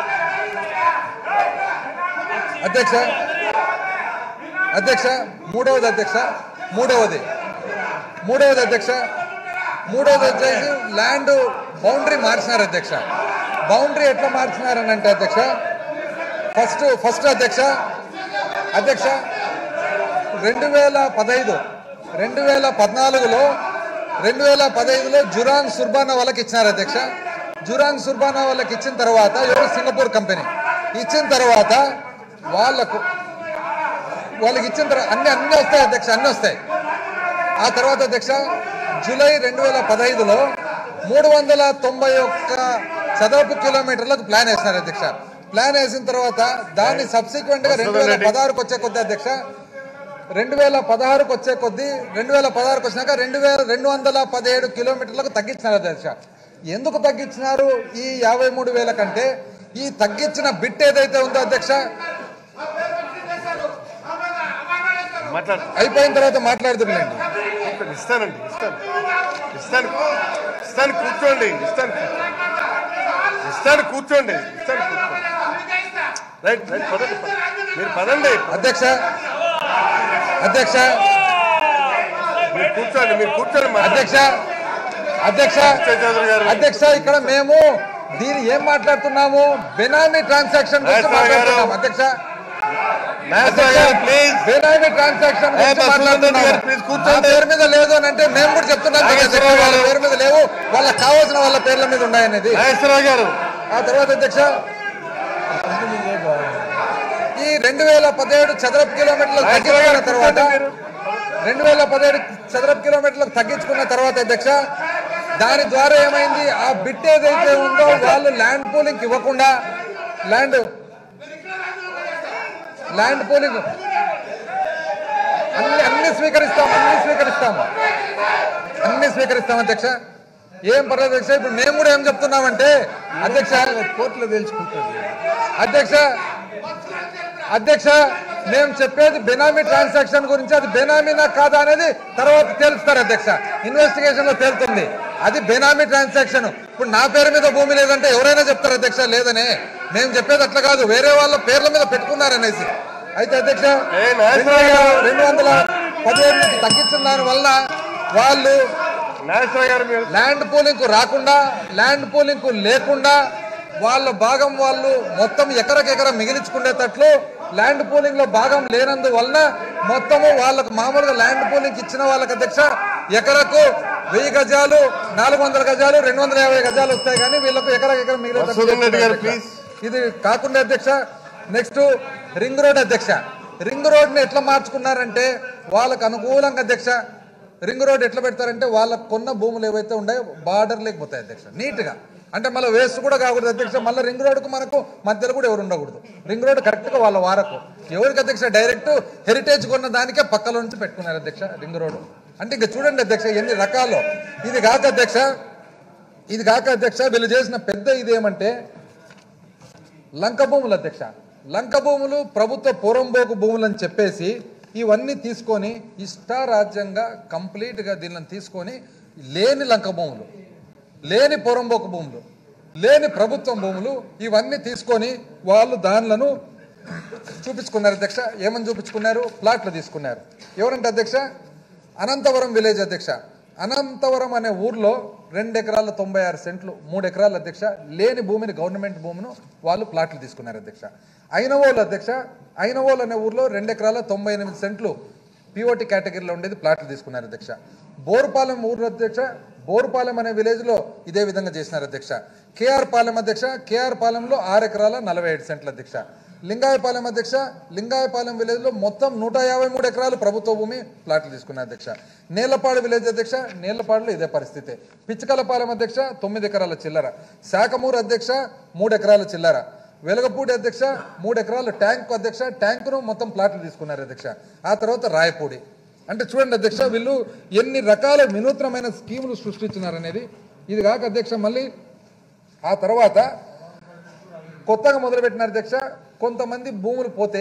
అధ్యక్ష అధ్యక్ష మూడవది అధ్యక్ష మూడవది మూడవది అధ్యక్ష మూడవది వచ్చేసి ల్యాండ్ బౌండరీ మార్చినారు అధ్యక్ష బౌండరీ ఎట్లా మార్చినారని అంటే అధ్యక్ష ఫస్ట్ ఫస్ట్ అధ్యక్ష అధ్యక్ష రెండు వేల పదహైదు రెండు వేల పద్నాలుగులో రెండు వేల పదహైదులో జురాంగ్ సుర్బానా వాళ్ళకి ఇచ్చినారు అధ్యక్ష జురాంగ్ సుర్బానా వాళ్ళకి ఇచ్చిన తర్వాత ఎవరు సింగపూర్ కంపెనీ ఇచ్చిన తర్వాత వాళ్ళకు వాళ్ళకి ఇచ్చిన తర్వాత అన్ని అన్ని వస్తాయి అధ్యక్ష అన్ని వస్తాయి ఆ తర్వాత అధ్యక్ష జూలై రెండు వేల పదహైదులో మూడు వందల తొంభై ఒక్క చదరపు కిలోమీటర్లకు ప్లాన్ వేసినారు అధ్యక్ష ప్లాన్ వేసిన తర్వాత దాన్ని సబ్సిక్వెంట్ గా రెండు వేల పదహారుకు వచ్చే కొద్ది అధ్యక్ష రెండు వేల పదహారుకు వచ్చే కొద్దీ రెండు వేల పదహారుకు వచ్చినాక రెండు వేల రెండు వందల పదిహేడు కిలోమీటర్లకు తగ్గించినారు అధ్యక్ష ఎందుకు తగ్గించినారు ఈ యాభై మూడు వేల కంటే ఈ తగ్గించిన బిట్ ఏదైతే ఉందో అధ్యక్ష మాట్లాడు అయిపోయిన తర్వాత మాట్లాడుతుండండి ఇస్తానండి ఇస్తాను ఇస్తాను ఇస్తాను కూర్చోండి ఇస్తాను ఇస్తాను కూర్చోండి ఇస్తాను కూర్చోండి రైట్ రైట్ పదండి పదండి. మీరు పదండి అధ్యక్ష అధ్యక్ష మీరు కూర్చోండి మీరు కూర్చోండి మాట్లాడండి. అధ్యక్ష అధ్యక్ష అక్షయ్ చౌదరి గారు అధ్యక్ష ఇక్కడ మేము దీని ఏం మాట్లాడుతున్నాము బెనామీ ట్రాన్సాక్షన్ గురించి రాజశేఖర్ గారు. మాట్లాడుతున్నాం అధ్యక్ష నాగేశ్వర గారు ప్లీజ్ బెనామీ ట్రాన్సాక్షన్ ఏ, గురించి బసవరాజు మాట్లాడుతున్నాము గారు, ప్లీజ్ కూర్చోండి. నా పేరు మీద లేదు అని అంటే మేము కూడా చెప్తున్నాం కదా, నాగేశ్వర అధ్యక్ష, వాళ్ళ గారు. పేరు మీద లేవు వాళ్ళకి కావాల్సిన వాళ్ళ పేర్ల మీద ఉన్నాయనేది నాగేశ్వరరావు గారు ఆ తర్వాత అధ్యక్ష ఈ రెండు వేల పదిహేడు చదరపు కిలోమీటర్లు నాగేశ్వరరావు తగ్గించుకున్న గారు తర్వాత కూర్చోండి మీరు. రెండు వేల పదిహేడు చదరపు కిలోమీటర్లకు తగ్గించుకున్న తర్వాత అధ్యక్ష దాని ద్వారా ఏమైంది ఆ బిట్ ఏదైతే ఉందో వాళ్ళు ల్యాండ్ పూలింగ్ ఇవ్వకుండా ల్యాండ్ ల్యాండ్ పూలింగ్ అన్ని అన్ని స్వీకరిస్తాం అన్ని స్వీకరిస్తాం అన్ని స్వీకరిస్తాం అధ్యక్ష ఏం పర్లేదు అధ్యక్ష ఇప్పుడు మేము కూడా ఏం చెప్తున్నామంటే అధ్యక్ష కోర్టులో తెలుసుకుంటారు అధ్యక్ష అధ్యక్ష మేము చెప్పేది బెనామీ ట్రాన్సాక్షన్ గురించి అది బెనామీనా కాదా అనేది తర్వాత తేలుస్తారు అధ్యక్ష ఇన్వెస్టిగేషన్ లో తేలుతుంది అది బెనామీ ట్రాన్సాక్షన్ ఇప్పుడు నా పేరు మీద భూమి లేదంటే ఎవరైనా చెప్తారు అధ్యక్ష లేదని మేము చెప్పేది అట్లా కాదు వేరే వాళ్ళ పేర్ల మీద పెట్టుకున్నారనేసి అయితే అధ్యక్ష ఏ, నాగేశ్వరరావు గారు. రెండు వందల పదిహేడు నుంచి తగ్గించిన దాని వల్ల వాళ్ళు నాగేశ్వరరావు గారు మీరు ల్యాండ్ పూలింగ్ కు రాకుండా ల్యాండ్ పూలింగ్ కు లేకుండా వాళ్ళ భాగం వాళ్ళు మొత్తం ఎకరకెకర మిగిలించుకునేటట్లు ల్యాండ్ పూలింగ్ లో భాగం లేనందు వలన మొత్తము వాళ్ళకు మామూలుగా ల్యాండ్ పూలింగ్ ఇచ్చిన వాళ్ళకి అధ్యక్ష ఎకరకు వెయ్యి గజాలు నాలుగు వందల గజాలు రెండు వందల యాభై గజాలు వస్తాయి కానీ వీళ్ళకు ఎకరకెకర మధుసూదన్ రెడ్డి గారు, మిగిలిన ఇది కాకుండా అధ్యక్ష నెక్స్ట్ రింగ్ రోడ్ అధ్యక్ష రింగ్ రోడ్ ని ఎట్లా మార్చుకున్నారంటే వాళ్ళకు అనుకూలంగా అధ్యక్ష రింగ్ రోడ్ ఎట్లా పెడతారంటే వాళ్ళకు కొన్న భూములు ఏవైతే ఉన్నాయో బార్డర్ లేకపోతాయి అధ్యక్ష నీట్ గా అంటే మళ్ళీ వేస్ట్ కూడా కాకూడదు అధ్యక్ష మళ్ళీ రింగ్ రోడ్కు మనకు మధ్యలో కూడా ఎవరు ఉండకూడదు రింగ్ రోడ్ కరెక్ట్గా వాళ్ళ వారకు ఎవరికి అధ్యక్ష డైరెక్ట్ హెరిటేజ్ కొన్న దానికే పక్కలో నుంచి పెట్టుకున్నారు అధ్యక్ష రింగ్ రోడ్ అంటే ఇంకా చూడండి అధ్యక్ష ఎన్ని రకాలు ఇది కాక అధ్యక్ష ఇది కాక అధ్యక్ష వీళ్ళు చేసిన పెద్ద ఇదేమంటే లంక భూములు అధ్యక్ష లంక భూములు ప్రభుత్వ పూరంబోకు భూములు అని చెప్పేసి ఇవన్నీ తీసుకొని ఇష్టారాజ్యంగా కంప్లీట్గా దీనిని తీసుకొని లేని లంక భూములు లేని పూరంబోకు భూములు లేని ప్రభుత్వం భూములు ఇవన్నీ తీసుకొని వాళ్ళు దానిలను చూపించుకున్నారు అధ్యక్ష ఏమని చూపించుకున్నారు ప్లాట్లు తీసుకున్నారు ఎవరంటే అధ్యక్ష అనంతవరం విలేజ్ అధ్యక్ష అనంతవరం అనే ఊర్లో రెండు ఎకరాల తొంభై ఆరు సెంట్లు మూడు ఎకరాల అధ్యక్ష లేని భూమిని గవర్నమెంట్ భూమిను వాళ్ళు ప్లాట్లు తీసుకున్నారు అధ్యక్ష ఐనవోలు అధ్యక్ష ఐనవోలు అనే ఊర్లో రెండు ఎకరాల తొంభై ఎనిమిది సెంట్లు పిఓటి కేటగిరీలో ఉండేది ప్లాట్లు తీసుకున్నారు అధ్యక్ష బోరుపాలెం ఊరు అధ్యక్ష బోరుపాలెం అనే విలేజ్ లో ఇదే విధంగా చేసినారు అధ్యక్ష కేఆర్ పాలెం అధ్యక్ష కేఆర్ పాలెంలో ఆరు ఎకరాల నలభై ఏడు సెంట్ల అధ్యక్ష లింగాయపాలెం అధ్యక్ష లింగాయపాలెం విలేజ్ లో మొత్తం నూట యాభై మూడు ఎకరాలు ప్రభుత్వ భూమి ప్లాట్లు తీసుకున్నారు అధ్యక్ష నేలపాడు విలేజ్ అధ్యక్ష నేలపాడులో ఇదే పరిస్థితి పిచ్చకలపాలెం అధ్యక్ష తొమ్మిది ఎకరాల చిల్లర శాఖమూరు అధ్యక్ష మూడు ఎకరాల చిల్లర వెలగపూడి అధ్యక్ష మూడు ఎకరాలు ట్యాంక్ అధ్యక్ష ట్యాంకును మొత్తం ప్లాట్లు తీసుకున్నారు అధ్యక్ష ఆ తర్వాత రాయపూడి అంటే చూడండి అధ్యక్ష వీళ్ళు ఎన్ని రకాల వినూత్నమైన స్కీములు సృష్టించినారనేది ఇది కాక అధ్యక్ష మళ్ళీ ఆ తర్వాత కొత్తగా మొదలుపెట్టినారు అధ్యక్ష కొంతమంది భూములు పోతే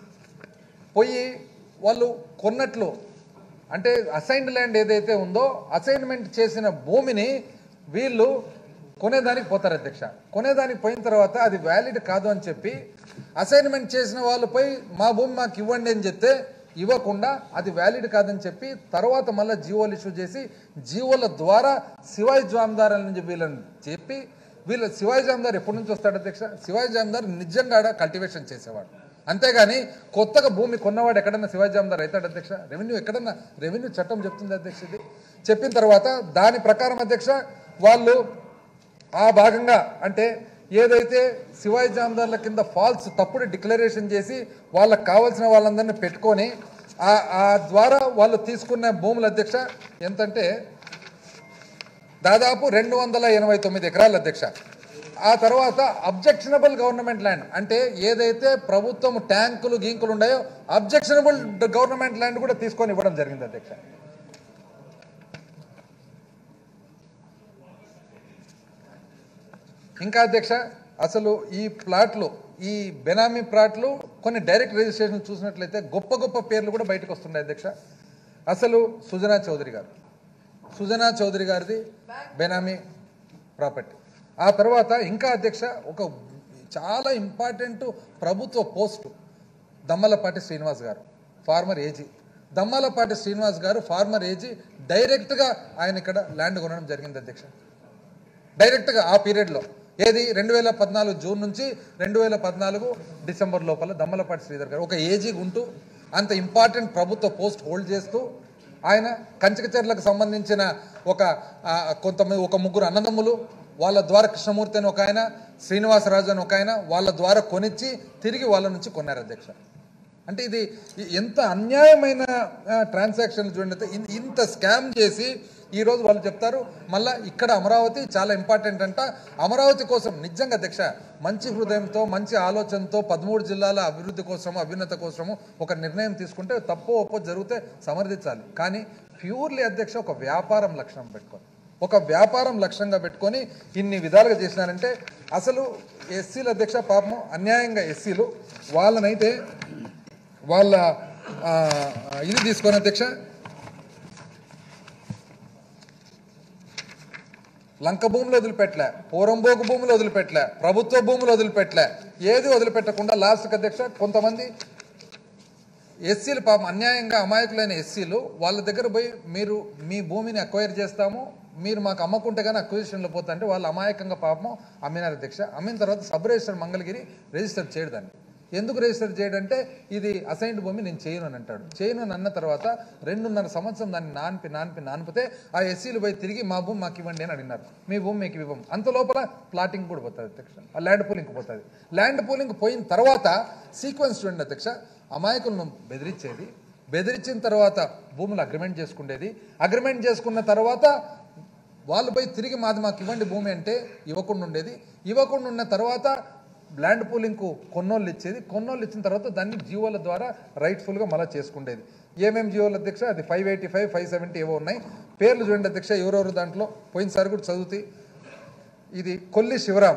పోయి వాళ్ళు కొన్నట్లు అంటే అసైన్డ్ ల్యాండ్ ఏదైతే ఉందో అసైన్మెంట్ చేసిన భూమిని వీళ్ళు కొనేదానికి పోతారు అధ్యక్ష కొనేదానికి పోయిన తర్వాత అది వ్యాలిడ్ కాదు అని చెప్పి అసైన్మెంట్ చేసిన వాళ్ళు పోయి మా భూమి మాకు ఇవ్వండి అని చెప్తే ఇవ్వకుండా అది వ్యాలిడ్ కాదని చెప్పి తర్వాత మళ్ళీ జీవోలు ఇష్యూ చేసి జీవోల ద్వారా శివాయి జామదారుల నుంచి వీళ్ళని చెప్పి వీళ్ళు శివాయి జామదార్ ఎప్పటి నుంచి వస్తాడు అధ్యక్ష శివాయి జామదార్ నిజంగా ఆడ కల్టివేషన్ చేసేవాడు అంతేగాని కొత్తగా భూమి కొన్నవాడు ఎక్కడన్నా శివాజీ జామదార్ అవుతాడు అధ్యక్ష రెవెన్యూ ఎక్కడన్నా రెవెన్యూ చట్టం చెప్తుంది అధ్యక్ష ఇది చెప్పిన తర్వాత దాని ప్రకారం అధ్యక్ష వాళ్ళు ఆ భాగంగా అంటే ఏదైతే శివాజీ జామదార్ల కింద ఫాల్స్ తప్పుడు డిక్లరేషన్ చేసి వాళ్ళకి కావాల్సిన వాళ్ళందరినీ పెట్టుకొని ఆ ఆ ద్వారా వాళ్ళు తీసుకున్న భూముల అధ్యక్ష ఎంతంటే దాదాపు రెండు వందల ఎనభై తొమ్మిది ఎకరాల అధ్యక్ష ఆ తర్వాత అబ్జెక్షనబుల్ గవర్నమెంట్ ల్యాండ్ అంటే ఏదైతే ప్రభుత్వం ట్యాంకులు గీంకులు ఉన్నాయో అబ్జెక్షనబుల్ గవర్నమెంట్ ల్యాండ్ కూడా తీసుకొని ఇవ్వడం జరిగింది అధ్యక్ష ఇంకా అధ్యక్ష అసలు ఈ ప్లాట్లు ఈ బెనామీ ప్లాట్లు కొన్ని డైరెక్ట్ రిజిస్ట్రేషన్ చూసినట్లయితే గొప్ప గొప్ప పేర్లు కూడా బయటకు వస్తున్నాయి అధ్యక్ష అసలు సుజనా చౌదరి గారు సుజనా చౌదరి గారిది బెనామీ ప్రాపర్టీ ఆ తర్వాత ఇంకా అధ్యక్ష ఒక చాలా ఇంపార్టెంట్ ప్రభుత్వ పోస్టు దమ్మలపాటి శ్రీనివాస్ గారు ఫార్మర్ ఏజీ దమ్మలపాటి శ్రీనివాస్ గారు ఫార్మర్ ఏజీ డైరెక్ట్గా ఆయన ఇక్కడ ల్యాండ్ కొనడం జరిగింది అధ్యక్ష డైరెక్ట్గా ఆ పీరియడ్లో ఏది రెండు వేల పద్నాలుగు జూన్ నుంచి రెండు వేల పద్నాలుగు డిసెంబర్ లోపల దమ్మలపాటి శ్రీధర్ గారు ఒక ఏజీ ఉంటూ అంత ఇంపార్టెంట్ ప్రభుత్వ పోస్ట్ హోల్డ్ చేస్తూ ఆయన కంచకచర్లకు సంబంధించిన ఒక ఆ, కొంతమంది ఒక ముగ్గురు అన్నదమ్ములు వాళ్ళ ద్వారా కృష్ణమూర్తి అని ఒక ఆయన శ్రీనివాసరాజు అని ఒక ఆయన వాళ్ళ ద్వారా కొనిచ్చి తిరిగి వాళ్ళ నుంచి కొన్నారు అధ్యక్ష అంటే ఇది ఇ- ఎంత అన్యాయమైన ట్రాన్సాక్షన్ చూడండి ఇన్- ఇంత స్కామ్ చేసి ఈ రోజు వాళ్ళు చెప్తారు మళ్ళా ఇక్కడ అమరావతి చాలా ఇంపార్టెంట్ అంట అమరావతి కోసం నిజంగా అధ్యక్ష మంచి హృదయంతో మంచి ఆలోచనతో పదమూడు జిల్లాల అభివృద్ధి కోసము అభ్యున్నత కోసము ఒక నిర్ణయం తీసుకుంటే తప్పు ఒప్పో జరిగితే సమర్థించాలి కానీ ప్యూర్లీ అధ్యక్ష ఒక వ్యాపారం లక్షణం పెట్టుకొని ఒక వ్యాపారం లక్ష్యంగా పెట్టుకొని ఇన్ని విధాలుగా చేసినారంటే అసలు ఎస్సీల అధ్యక్ష పాపం అన్యాయంగా ఎస్సీలు వాళ్ళనైతే వాళ్ళ ఆ, ఇది తీసుకొని అధ్యక్ష లంక భూములు వదిలిపెట్టలే పోరంబోకు భూములు వదిలిపెట్టలే ప్రభుత్వ భూములు వదిలిపెట్టలే ఏది వదిలిపెట్టకుండా లాస్ట్కి అధ్యక్ష కొంతమంది ఎస్సీలు పాపం అన్యాయంగా అమాయకులైన ఎస్సీలు వాళ్ళ దగ్గర పోయి మీరు మీ భూమిని అక్వైర్ చేస్తాము మీరు మాకు అమ్మకుంటే కానీ అక్విజిషన్లో పోతా అంటే వాళ్ళు అమాయకంగా పాపం అమ్మినారు అధ్యక్ష అమ్మిన తర్వాత సబ్ రిజిస్టర్ మంగళగిరి రిజిస్టర్ చేయడు దాన్ని ఎందుకు రిజిస్టర్ చేయడంటే ఇది అసైన్డ్ భూమి నేను చేయను అని అంటాడు చేయను అని అన్న తర్వాత రెండున్నర సంవత్సరం దాన్ని నాన్పి నాన్పి నానిపితే ఆ ఎస్సీలు పోయి తిరిగి మా భూమి మాకు ఇవ్వండి అని అడిగినారు మీ భూమి మీకు ఇవ్వం అంత లోపల ప్లాటింగ్ కూడా పోతుంది అధ్యక్ష ఆ ల్యాండ్ పూలింగ్ పోతుంది ల్యాండ్ పూలింగ్ పోయిన తర్వాత సీక్వెన్స్ చూడండి అధ్యక్ష అమాయకులను బెదిరించేది బెదిరించిన తర్వాత భూములు అగ్రిమెంట్ చేసుకునేది అగ్రిమెంట్ చేసుకున్న తర్వాత వాళ్ళు పోయి తిరిగి మాది మాకు ఇవ్వండి భూమి అంటే ఇవ్వకుండా ఉండేది ఇవ్వకుండా ఉన్న తర్వాత ల్యాండ్ పూలింగ్కు కొన్నోళ్ళు ఇచ్చేది కొన్నోళ్ళు ఇచ్చిన తర్వాత దాన్ని జీవోల ద్వారా రైట్ఫుల్గా మళ్ళీ చేసుకుండేది ఏమేమి జీవోలు అధ్యక్ష అది five eighty five five seventy ఏవో ఉన్నాయి పేర్లు చూడండి అధ్యక్ష ఎవరెవరు దాంట్లో పోయినసారి కూడా చదువుతీ ఇది కొల్లి శివరాం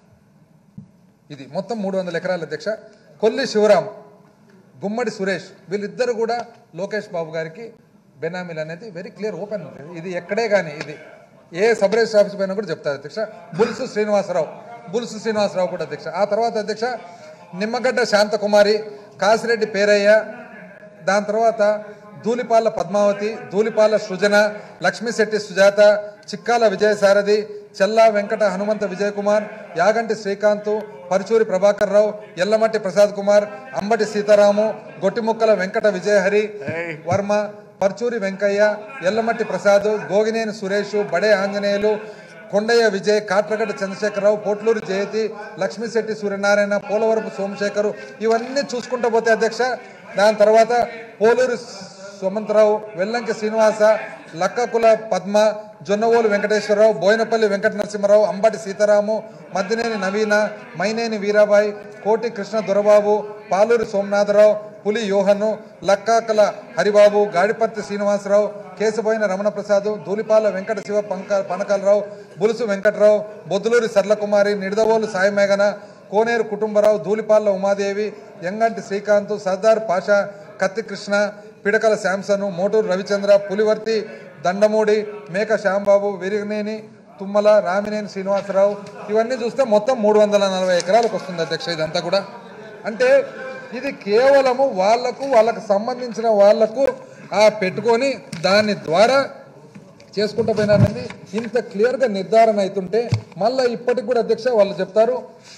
ఇది మొత్తం మూడు వందల ఎకరాల అధ్యక్ష కొల్లి శివరాం గుమ్మడి సురేష్ వీళ్ళిద్దరు కూడా లోకేష్ బాబు గారికి బెనామీలు అనేది వెరీ క్లియర్ ఓపెన్ ఇది ఎక్కడే కానీ ఇది ఏ సబ్ రిజిస్టర్ ఆఫీస్ పైన కూడా చెప్తారు అధ్యక్ష బుల్సు శ్రీనివాసరావు బుల్సు శ్రీనివాసరావు కూడా అధ్యక్ష ఆ తర్వాత అధ్యక్ష నిమ్మగడ్డ శాంతకుమారి కాసిరెడ్డి పేరయ్య దాని తర్వాత ధూళిపాల పద్మావతి ధూళిపాల సృజన లక్ష్మీశెట్టి సుజాత చిక్కాల విజయసారథి చెల్లా వెంకట హనుమంత విజయ్ కుమార్ యాగంటి శ్రీకాంత్ పరుచూరి ప్రభాకర్ రావు ఎల్లమట్టి ప్రసాద్ కుమార్ అంబటి సీతారాము గొట్టిముక్కల వెంకట విజయహరి వర్మ పర్చూరి వెంకయ్య ఎల్లమట్టి ప్రసాద్ గోగినేని సురేష్ బడే ఆంజనేయులు కొండయ్య విజయ్ కాట్రగడ్డ చంద్రశేఖరరావు పోట్లూరు జయతి లక్ష్మీశెట్టి సూర్యనారాయణ పోలవరపు సోమశేఖరు ఇవన్నీ చూసుకుంటూ పోతే అధ్యక్ష దాని తర్వాత పోలూరు సుమంతరావు వెల్లంకి శ్రీనివాస లక్కకుల పద్మ జొన్నవోలు వెంకటేశ్వరరావు బోయినపల్లి వెంకట నరసింహరావు అంబటి సీతారాము మద్దినేని నవీన మైనేని వీరాబాయి కోటి కృష్ణ దొరబాబు పాలూరి సోమనాథరావు పులి యోహను లక్కాకల హరిబాబు గాడిపర్తి శ్రీనివాసరావు కేశబోయిన రమణప్రసాద్ ధూళిపాల వెంకట శివ పంక పనకాలరావు బులుసు వెంకట్రావు బొద్దులూరి సర్లకుమారి నిడదవోలు సాయిమేఘన కోనేరు కుటుంబరావు ధూళిపాల ఉమాదేవి యంగంటి శ్రీకాంత్ సర్దార్ పాషా కత్తి కృష్ణ పిడకల శాంసను మోటూరు రవిచంద్ర పులివర్తి దండమూడి మేక శ్యాంబాబు విరిగనేని తుమ్మల రామినేని శ్రీనివాసరావు ఇవన్నీ చూస్తే మొత్తం మూడు వందల నలభై ఎకరాలకు వస్తుంది అధ్యక్ష ఇదంతా కూడా అంటే ఇది కేవలము వాళ్లకు వాళ్ళకు సంబంధించిన వాళ్లకు ఆ పెట్టుకొని దాని ద్వారా చేసుకుంటూ పోయినారనేది ఇంత క్లియర్గా నిర్ధారణ అవుతుంటే మళ్ళీ ఇప్పటికి కూడా అధ్యక్ష వాళ్ళు చెప్తారు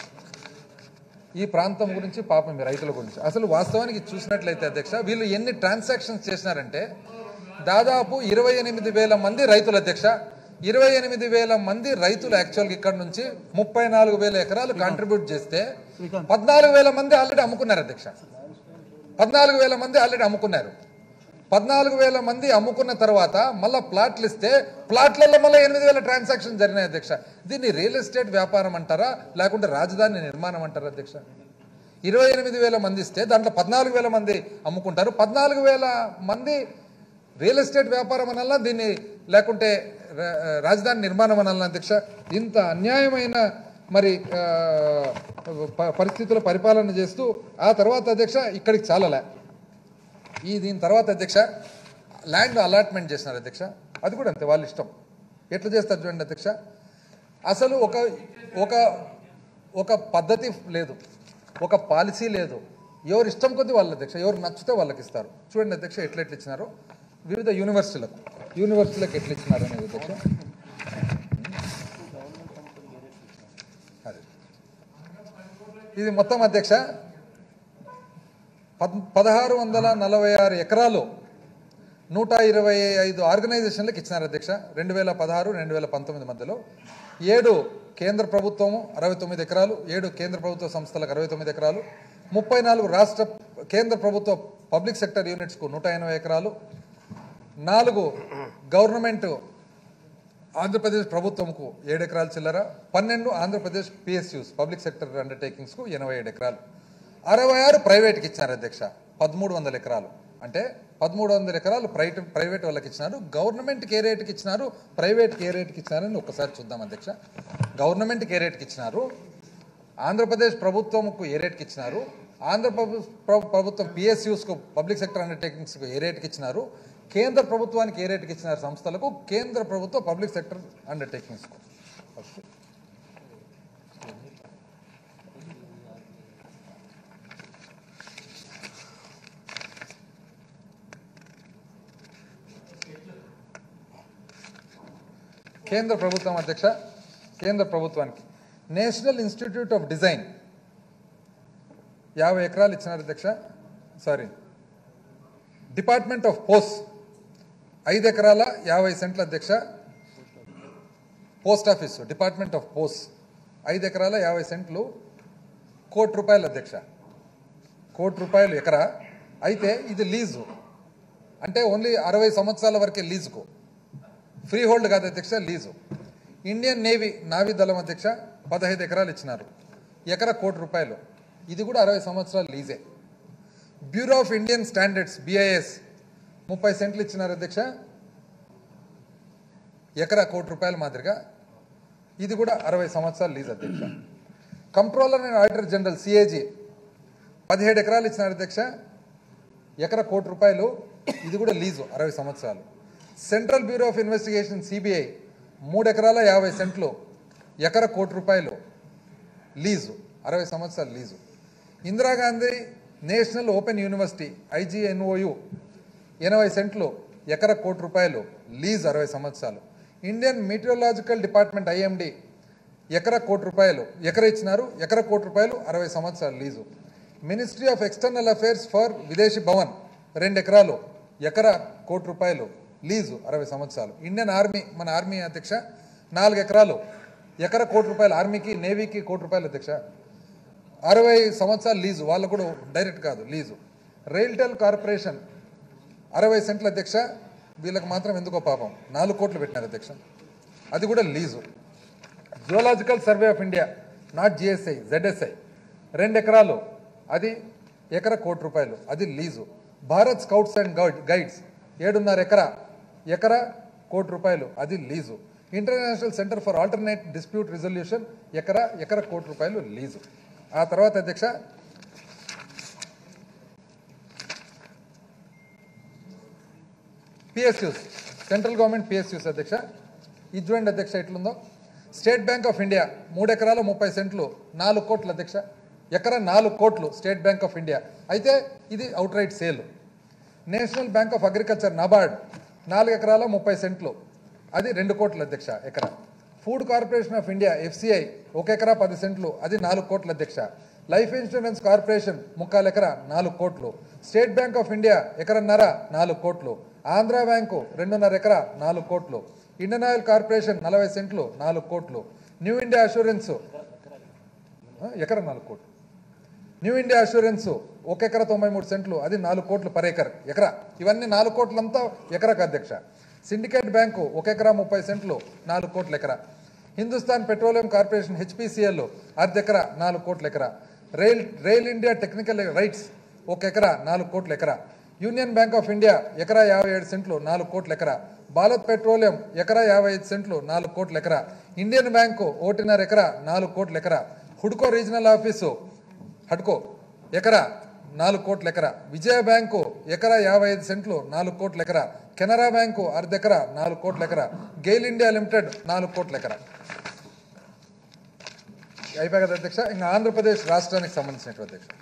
ఈ ప్రాంతం గురించి పాపం మీ రైతుల గురించి అసలు వాస్తవానికి చూసినట్లయితే అధ్యక్ష వీళ్ళు ఎన్ని ట్రాన్సాక్షన్స్ చేసినారంటే దాదాపు ఇరవై ఎనిమిది వేల మంది రైతులు అధ్యక్ష ఇరవై ఎనిమిది వేల మంది రైతులు యాక్చువల్గా ఇక్కడ నుంచి ముప్పై నాలుగు వేల ఎకరాలు కాంట్రిబ్యూట్ చేస్తే పద్నాలుగు వేల మంది ఆల్రెడీ అమ్ముకున్నారు అధ్యక్ష పద్నాలుగు వేల మంది ఆల్రెడీ అమ్ముకున్నారు పద్నాలుగు వేల మంది అమ్ముకున్న తర్వాత మళ్ళీ ప్లాట్లు ఇస్తే ప్లాట్లలో మళ్ళీ ఎనిమిది వేల ట్రాన్సాక్షన్ జరిగినాయి అధ్యక్ష దీన్ని రియల్ ఎస్టేట్ వ్యాపారం అంటారా లేకుంటే రాజధాని నిర్మాణం అంటారా అధ్యక్ష ఇరవై ఎనిమిది వేల మంది ఇస్తే దాంట్లో పద్నాలుగు వేల మంది అమ్ముకుంటారు పద్నాలుగు వేల మంది రియల్ ఎస్టేట్ వ్యాపారం అనల్లా దీన్ని లేకుంటే రా- రాజధాని నిర్మాణం అనల్లా అధ్యక్ష ఇంత అన్యాయమైన మరి ఆ, ప- పరిస్థితుల పరిపాలన చేస్తూ ఆ తర్వాత అధ్యక్ష ఇక్కడికి చాలలే ఈ దీని తర్వాత అధ్యక్ష ల్యాండ్ అలాట్మెంట్ చేసినారు అధ్యక్ష అది కూడా అంతే వాళ్ళ ఇష్టం ఎట్లా చేస్తారు చూడండి అధ్యక్ష అసలు ఒక ఒక ఒక పద్ధతి లేదు ఒక పాలసీ లేదు ఎవరు ఇష్టం కొద్దీ వాళ్ళ అధ్యక్ష ఎవరు నచ్చితే వాళ్ళకి ఇస్తారు చూడండి అధ్యక్ష ఎట్లా ఎట్లా ఇచ్చినారు వివిధ యూనివర్సిటీలకు యూనివర్సిటీలకు ఎట్లా ఇచ్చినారు అనేది అధ్యక్ష అదే ఇది మొత్తం అధ్యక్ష పద్ పదహారు వందల నలభై ఆరు ఎకరాలు నూట ఇరవై ఐదు ఆర్గనైజేషన్లకు ఇచ్చినారు అధ్యక్ష రెండు వేల పదహారు రెండు వేల పంతొమ్మిది మధ్యలో ఏడు కేంద్ర ప్రభుత్వము అరవై తొమ్మిది ఎకరాలు ఏడు కేంద్ర ప్రభుత్వ సంస్థలకు అరవై తొమ్మిది ఎకరాలు ముప్పై నాలుగు రాష్ట్ర కేంద్ర ప్రభుత్వ పబ్లిక్ సెక్టర్ యూనిట్స్కు నూట ఎనభై ఎకరాలు నాలుగు గవర్నమెంట్ ఆంధ్రప్రదేశ్ ప్రభుత్వంకు ఏడు ఎకరాలు చిల్లర పన్నెండు ఆంధ్రప్రదేశ్ పిఎస్యూస్ పబ్లిక్ సెక్టర్ అండర్టేకింగ్స్కు ఎనభై ఏడు ఎకరాలు అరవై ఆరు ప్రైవేట్కి ఇచ్చినారు అధ్యక్ష పదమూడు వందల ఎకరాలు అంటే పదమూడు వందల ఎకరాలు ప్రైవేట్ ప్రైవేట్ వాళ్ళకి ఇచ్చినారు గవర్నమెంట్కి ఏ రేటుకి ఇచ్చినారు ప్రైవేట్కి ఏ రేటుకి ఇచ్చినారని ఒక్కసారి చూద్దాం అధ్యక్ష గవర్నమెంట్కి ఏ రేటుకి ఇచ్చినారు ఆంధ్రప్రదేశ్ ప్రభుత్వంకు ఏ రేట్కి ఇచ్చినారు ఆంధ్రప్రదేశ్ ప్ర- ప్రభుత్వం పిఎస్యూస్కు పబ్లిక్ సెక్టర్ అండర్టేకింగ్స్కు ఏ రేట్కి ఇచ్చినారు కేంద్ర ప్రభుత్వానికి ఏ రేట్కి ఇచ్చినారు సంస్థలకు కేంద్ర ప్రభుత్వ పబ్లిక్ సెక్టర్ అండర్టేకింగ్స్కు కేంద్ర ప్రభుత్వం అధ్యక్ష కేంద్ర ప్రభుత్వానికి నేషనల్ ఇన్స్టిట్యూట్ ఆఫ్ డిజైన్ యాభై ఎకరాలు ఇచ్చినారు అధ్యక్ష సారీ డిపార్ట్మెంట్ ఆఫ్ పోస్ట్ ఐదు ఎకరాల యాభై సెంట్ల అధ్యక్ష post office department of post ఐదు ఎకరాల యాభై సెంట్లు కోటి రూపాయలు అధ్యక్ష కోటి రూపాయలు ఎకరా అయితే ఇది లీజు అంటే ఓన్లీ అరవై సంవత్సరాల వరకే లీజుకు ఫ్రీ హోల్డ్ కాదు అధ్యక్ష లీజు ఇండియన్ నేవీ నావీ దళం అధ్యక్ష పదహైదు ఎకరాలు ఇచ్చినారు ఎకరా కోటి రూపాయలు ఇది కూడా అరవై సంవత్సరాలు లీజే bureau of Indian standards BIS ముప్పై సెంట్లు ఇచ్చినారు అధ్యక్ష ఎకరా కోటి రూపాయల మాదిరిగా ఇది కూడా అరవై సంవత్సరాలు లీజ్ అధ్యక్ష controller and auditor general CAG పదిహేడు ఎకరాలు ఇచ్చినారు అధ్యక్ష ఎకరా కోటి రూపాయలు ఇది కూడా లీజు అరవై సంవత్సరాలు central bureau of investigation CBI మూడు ఎకరాల యాభై సెంట్లు ఎకర కోటి రూపాయలు లీజు అరవై సంవత్సరాలు lease Indira Gandhi national open university IGNOU ఎనభై సెంట్లు ఎకర కోటి రూపాయలు లీజ్ అరవై సంవత్సరాలు ఇండియన్ మీటియోలాజికల్ డిపార్ట్మెంట్ ఐఎండి ఎకర కోటి రూపాయలు ఎకర ఇచ్చినారు ఎకర కోటి రూపాయలు అరవై సంవత్సరాలు lease ministry of external affairs for Videshi Bhavan రెండు ఎకరాలు ఎకర కోటి రూపాయలు లీజు అరవై సంవత్సరాలు ఇండియన్ ఆర్మీ మన ఆర్మీ అధ్యక్ష నాలుగు ఎకరాలు ఎకర కోటి రూపాయలు ఆర్మీకి నేవీకి కోటి రూపాయలు అధ్యక్ష అరవై సంవత్సరాలు లీజు వాళ్ళకు కూడా డైరెక్ట్ కాదు లీజు రైల్టెల్ కార్పొరేషన్ అరవై సెంట్ల అధ్యక్ష వీళ్ళకి మాత్రం ఎందుకో పాపం నాలుగు కోట్లు పెట్టినారు అధ్యక్ష అది కూడా lease zoological survey of India not GSI ZSI రెండు ఎకరాలు అది ఎకర కోటి రూపాయలు అది lease Bharat scouts and guide guides ఏడున్నర ఎకరా ఎకరా కోటి రూపాయలు అది lease international centre for alternate dispute resolution ఎకరా ఎకర కోటి రూపాయలు లీజు ఆ తర్వాత అధ్యక్ష పిఎస్యూస్ సెంట్రల్ గవర్నమెంట్ పిఎస్యూస్ అధ్యక్ష ఇది చూడండి అధ్యక్ష ఎట్లుందో స్టేట్ బ్యాంక్ ఆఫ్ ఇండియా మూడు ఎకరాలు ముప్పై సెంట్లు నాలుగు కోట్లు అధ్యక్ష ఎకరా నాలుగు కోట్లు స్టేట్ బ్యాంక్ ఆఫ్ ఇండియా అయితే ఇది out right sale national bank of agriculture NABARD నాలుగు ఎకరాల ముప్పై సెంట్లు అది రెండు కోట్ల అధ్యక్ష ఎకరా food corporation of India FCI ఒక ఎకరా పది సెంట్లు అది నాలుగు కోట్ల అధ్యక్ష లైఫ్ ఇన్సూరెన్స్ కార్పొరేషన్ ముక్కాలు ఎకరా నాలుగు కోట్లు స్టేట్ బ్యాంక్ ఆఫ్ ఇండియా ఎకరన్నర నాలుగు కోట్లు ఆంధ్ర బ్యాంకు రెండున్నర ఎకరా నాలుగు కోట్లు ఇండియన్ ఆయిల్ కార్పొరేషన్ నలభై సెంట్లు నాలుగు కోట్లు న్యూ ఇండియా అష్యూరెన్స్ ఆ, ఎకరా నాలుగు కోట్లు న్యూ ఇండియా అష్యూరెన్స్ ఒక ఎకరా తొంభై మూడు సెంట్లు అది నాలుగు కోట్లు పర్ ఎకర్ ఎకరా ఇవన్నీ నాలుగు కోట్లంతా ఎకరాకు అధ్యక్ష సిండికేట్ బ్యాంకు ఒక ఎకరా ముప్పై సెంట్లు నాలుగు కోట్ల ఎకరా హిందుస్థాన్ పెట్రోలియం కార్పొరేషన్ హెచ్పిసిఎల్ అర్ధ ఎకరా నాలుగు కోట్ల ఎకరా rail rail India technical RITES ఒక ఎకరా నాలుగు కోట్ల ఎకరా యూనియన్ బ్యాంక్ ఆఫ్ ఇండియా ఎకరా యాభై ఏడు సెంట్లు నాలుగు కోట్ల ఎకరా భారత్ పెట్రోలియం ఎకరా యాభై ఐదు సెంట్లు నాలుగు కోట్ల ఎకరా ఇండియన్ బ్యాంకు ఒకటిన్నర ఎకరా నాలుగు కోట్ల ఎకరా హుడ్కో రీజనల్ ఆఫీసు హడ్కో ఎకరా నాలుగు కోట్ల ఎకరా విజయ బ్యాంకు ఎకరా యాభై ఐదు సెంట్లు నాలుగు కోట్ల ఎకరా కెనరా బ్యాంకు అర్ధ ఎకరా నాలుగు కోట్ల ఎకరా గెయిల్ ఇండియా లిమిటెడ్ నాలుగు కోట్ల ఎకరా అయిపోయి కదా అధ్యక్ష ఇంకా ఆంధ్రప్రదేశ్ రాష్ట్రానికి సంబంధించినటువంటి అధ్యక్ష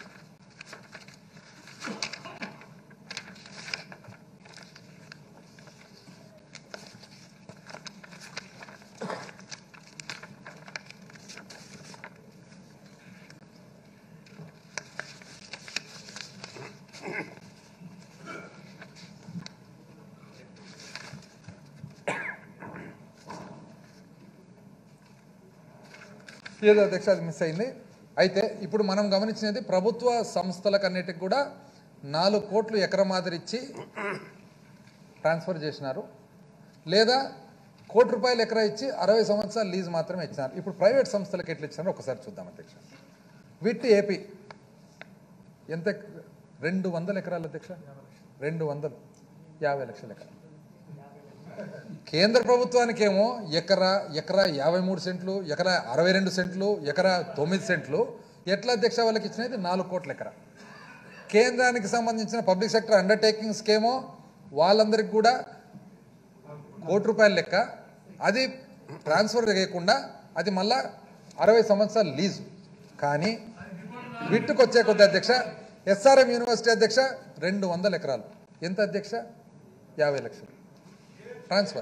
ఏదో అధ్యక్ష అది మిస్ అయింది అయితే ఇప్పుడు మనం గమనించినది ప్రభుత్వ సంస్థలకన్నిటికి కూడా నాలుగు కోట్లు ఎకర మాదిరి ఇచ్చి ట్రాన్స్ఫర్ చేసినారు లేదా కోటి రూపాయలు ఎకరా ఇచ్చి అరవై సంవత్సరాలు లీజ్ మాత్రమే ఇచ్చినారు ఇప్పుడు ప్రైవేట్ సంస్థలకు ఎట్లా ఇచ్చినారో ఒకసారి చూద్దాం అధ్యక్ష విట్ ఏపీ ఎంత ఎక- రెండు వందల ఎకరాలు అధ్యక్ష రెండు వందలు యాభై లక్షల ఎకరాలు కేంద్ర ప్రభుత్వానికేమో ఎకరా ఎకరా యాభై మూడు సెంట్లు ఎకరా అరవై రెండు సెంట్లు ఎకరా తొమ్మిది సెంట్లు ఎట్లా అధ్యక్ష వాళ్ళకి ఇచ్చినది నాలుగు కోట్ల ఎకరా కేంద్రానికి సంబంధించిన పబ్లిక్ సెక్టర్ అండర్టేకింగ్స్కేమో వాళ్ళందరికీ కూడా కోటి రూపాయల లెక్క అది ట్రాన్స్ఫర్ చేయకుండా అది మళ్ళా అరవై సంవత్సరాలు లీజు కానీ విట్టుకు వచ్చే కొద్ది అధ్యక్ష ఎస్ఆర్ఎం యూనివర్సిటీ అధ్యక్ష రెండు వందల ఎకరాలు ఎంత అధ్యక్ష యాభై లక్షలు ట్రాన్స్ఫర్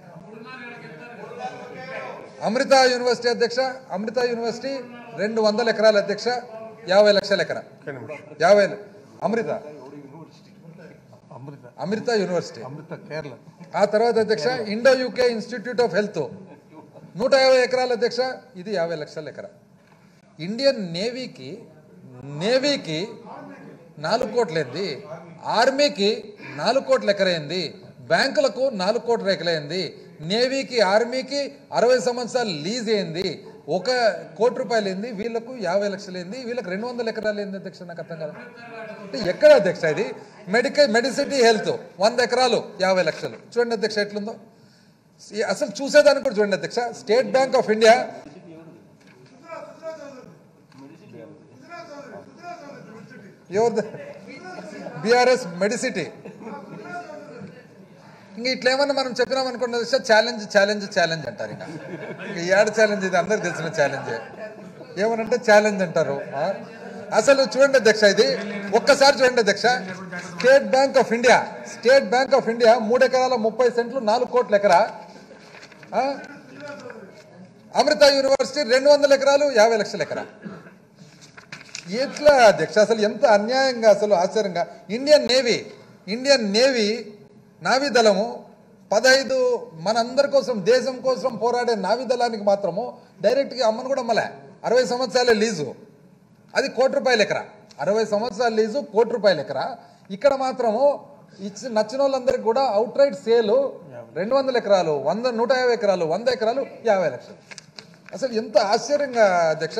అమృత యూనివర్సిటీ అధ్యక్ష అమృత యూనివర్సిటీ రెండు వందల ఎకరాల అధ్యక్ష యాభై లక్షల ఎకరా ఒక్క నిమిషం యాభై అమృత అమృత అమృత యూనివర్సిటీ అమృత కేరళ ఆ తర్వాత అధ్యక్ష Indo UK institute of health నూట యాభై ఎకరాల అధ్యక్ష ఇది యాభై లక్షల ఎకరా ఇండియన్ నేవీకి నేవీకి నాలుగు కోట్లేంది ఆర్మీకి నాలుగు కోట్ల ఎకరైంది బ్యాంకులకు నాలుగు కోట్ల రేఖలైంది నేవీకి ఆర్మీకి అరవై సంవత్సరాలు లీజ్ అయింది ఒక కోటి రూపాయలు ఏంది వీళ్ళకు యాభై లక్షలు ఏంది వీళ్ళకి రెండు వందల ఎకరాలు ఏంది అధ్యక్ష నాకు అర్థం కాదు అంటే ఎక్కడ అధ్యక్ష ఇది మెడికల్ మెడిసిటీ హెల్త్ వంద ఎకరాలు యాభై లక్షలు చూడండి అధ్యక్ష ఎట్లుందో ఈ అసలు చూసేదానికి కూడా చూడండి అధ్యక్ష స్టేట్ బ్యాంక్ ఆఫ్ ఇండియా ఎవరిది బీఆర్ఎస్ మెడిసిటీ ఇంకా ఇట్లా ఏమన్నా మనం చెప్పినాం అనుకోండి అధ్యక్ష ఛాలెంజ్ ఛాలెంజ్ ఛాలెంజ్ అంటారు ఇంకా ఇంకా ఏడ ఛాలెంజ్ ఇది అందరికి తెలిసిన ఛాలెంజే ఏమనంటే ఛాలెంజ్ అంటారు ఆ? అసలు చూడండి అధ్యక్ష ఇది ఒక్కసారి చూడండి అధ్యక్ష state bank of India state bank of India మూడు ఎకరాల ముప్పై సెంట్లు నాలుగు కోట్ల ఎకరా ఆ? అమృత యూనివర్సిటీ రెండు వందల ఎకరాలు యాభై లక్షల ఎకరా ఎట్లా అధ్యక్ష అసలు ఎంత అన్యాయంగా అసలు ఆశ్చర్యంగా ఇండియన్ నేవీ ఇండియన్ నేవీ నావిదళము పదహైదు మనందరి కోసం దేశం కోసం పోరాడే నావిదళానికి మాత్రము డైరెక్ట్గా అమ్మను కూడా అమ్మలే అరవై సంవత్సరాల లీజు అది కోటి రూపాయల ఎకరా అరవై సంవత్సరాల లీజు కోటి రూపాయల ఎకరా ఇక్కడ మాత్రము ఇచ్చి నచ్చిన వాళ్ళందరికీ కూడా అవుట్ రైట్ సేలు రెండు వందల ఎకరాలు వంద నూట యాభై ఎకరాలు వంద ఎకరాలు యాభై లక్షలు అసలు ఎంత ఆశ్చర్యంగా అధ్యక్ష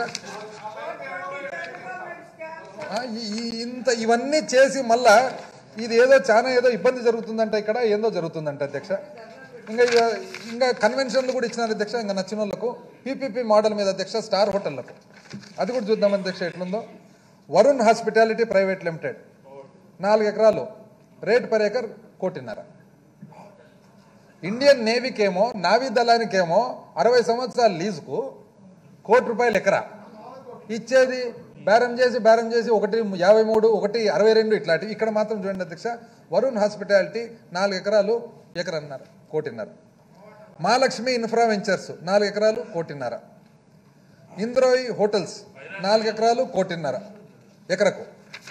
ఆ, ఈ- ఈ- ఇంత ఇవన్నీ చేసి మళ్ళా ఇది ఏదో చాలా ఏదో ఇబ్బంది జరుగుతుందంట ఇక్కడ ఏందో జరుగుతుందంట అధ్యక్ష ఇంకా ఇక- ఇంకా కన్వెన్షన్లు కూడా ఇచ్చినారు అధ్యక్ష ఇంకా నచ్చిన వాళ్ళకు పీపీపీ మోడల్ మీద అధ్యక్ష స్టార్ హోటళ్లకు అది కూడా చూద్దాం అధ్యక్ష ఎట్లుందో వరుణ్ హాస్పిటాలిటీ ప్రైవేట్ లిమిటెడ్ నాలుగు ఎకరాలు రేట్ పర్ ఏకర్ కోటిన్నర ఇండియన్ నేవీకేమో నావీ దళానికేమో అరవై సంవత్సరాల లీజుకు కోటి రూపాయలు ఎకరా ఇచ్చేది బేరం చేసి బేరం చేసి ఒకటి యాభై మూడు ఒకటి అరవై రెండు ఇట్లాంటివి ఇక్కడ మాత్రం చూడండి అధ్యక్ష వరుణ్ హాస్పిటాలిటీ నాలుగు ఎకరాలు ఎకరన్నర కోటిన్నర మహాలక్ష్మి ఇన్ఫ్రా వెంచర్స్ నాలుగు ఎకరాలు కోటిన్నర ఇంద్రోయి హోటల్స్ నాలుగు ఎకరాలు కోటిన్నర ఎకరకు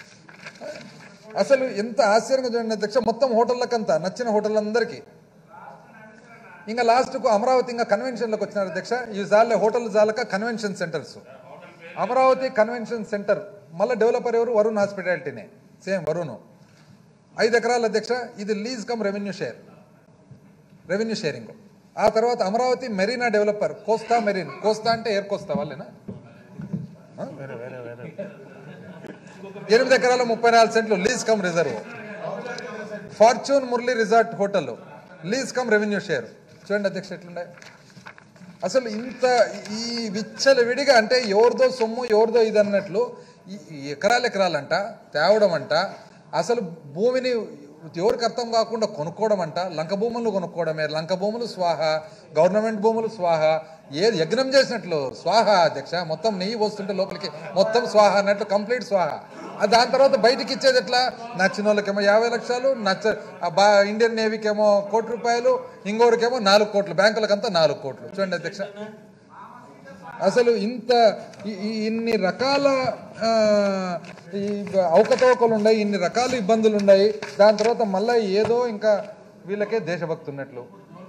అసలు ఎంత ఆశ్చర్యంగా చూడండి అధ్యక్ష మొత్తం హోటళ్ళకంతా నచ్చిన హోటళ్ళందరికీ ఇంకా లాస్ట్కు అమరావతి ఇంకా కన్వెన్షన్లకు వచ్చినారు అధ్యక్ష ఈ జాలే హోటల్ జాలక convention centres Amaravati convention centre మళ్ళీ డెవలపర్ ఎవరు వరుణ్ హాస్పిటాలిటీనే సేమ్ వరుణ్ ఐదు ఎకరాల అధ్యక్ష ఇది lease cum revenue share revenue sharing ఆ తర్వాత Amaravati marina developer Costa marine Costa అంటే ఎయిర్ కోస్తా వాళ్ళేనా వేరే వేరే వేరే ఎనిమిది ఎకరాల ముప్పై నాలుగు సెంట్లు lease cum reserve fortune Murali resort hotel lease cum revenue share చూడండి అధ్యక్ష ఎట్లుండే అసలు ఇంత ఈ విచ్చల విడిగా అంటే ఎవరిదో సొమ్ము ఎవరిదో ఇది అన్నట్లు ఈ- ఈ ఎకరాలు ఎకరాలంట తేవడం అంట అసలు భూమిని ఎవరికి అర్థం కాకుండా కొనుక్కోవడం అంట లంక భూములు కొనుక్కోవడమే లంక భూములు స్వాహ గవర్నమెంట్ భూములు స్వాహ ఏది యజ్ఞం చేసినట్లు స్వాహ అధ్యక్ష మొత్తం నెయ్యి పోస్తుంటే లోపలికి మొత్తం స్వాహ అన్నట్లు కంప్లీట్ స్వాహ ఆ దాని తర్వాత బయటికి ఇచ్చేది ఎట్లా నచ్చిన వాళ్ళకేమో యాభై లక్షలు నచ్చ ఆ బా ఇండియన్ నేవీకేమో కోటి రూపాయలు ఇంకోరికేమో నాలుగు కోట్లు బ్యాంకులకంతా నాలుగు కోట్లు చూడండి అధ్యక్ష అసలు ఇంత ఈ- ఈ ఇన్ని రకాల ఆ, ఈ అవకతవకలు ఉన్నాయి ఇన్ని రకాల ఇబ్బందులు ఉన్నాయి దాని తర్వాత మళ్ళీ ఏదో ఇంకా వీళ్ళకే దేశభక్తి ఉన్నట్లు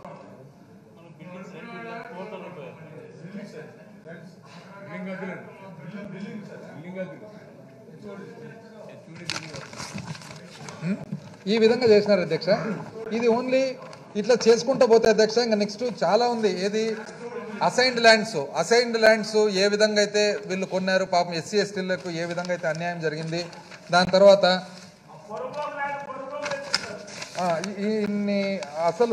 ఈ విధంగా చేసినారు అధ్యక్ష ఇది ఓన్లీ ఇట్లా చేసుకుంటూ పోతే అధ్యక్ష ఇంకా నెక్స్ట్ చాలా ఉంది ఏది అసైన్డ్ ల్యాండ్స్ అసైన్డ్ ల్యాండ్స్ ఏ విధంగా అయితే వీళ్ళు కొన్నారు పాపం ఎస్సీ ఎస్టీలకు ఏ విధంగా అయితే అన్యాయం జరిగింది దాని తర్వాత ఆ, ఈ- ఈ ఇన్ని అసలు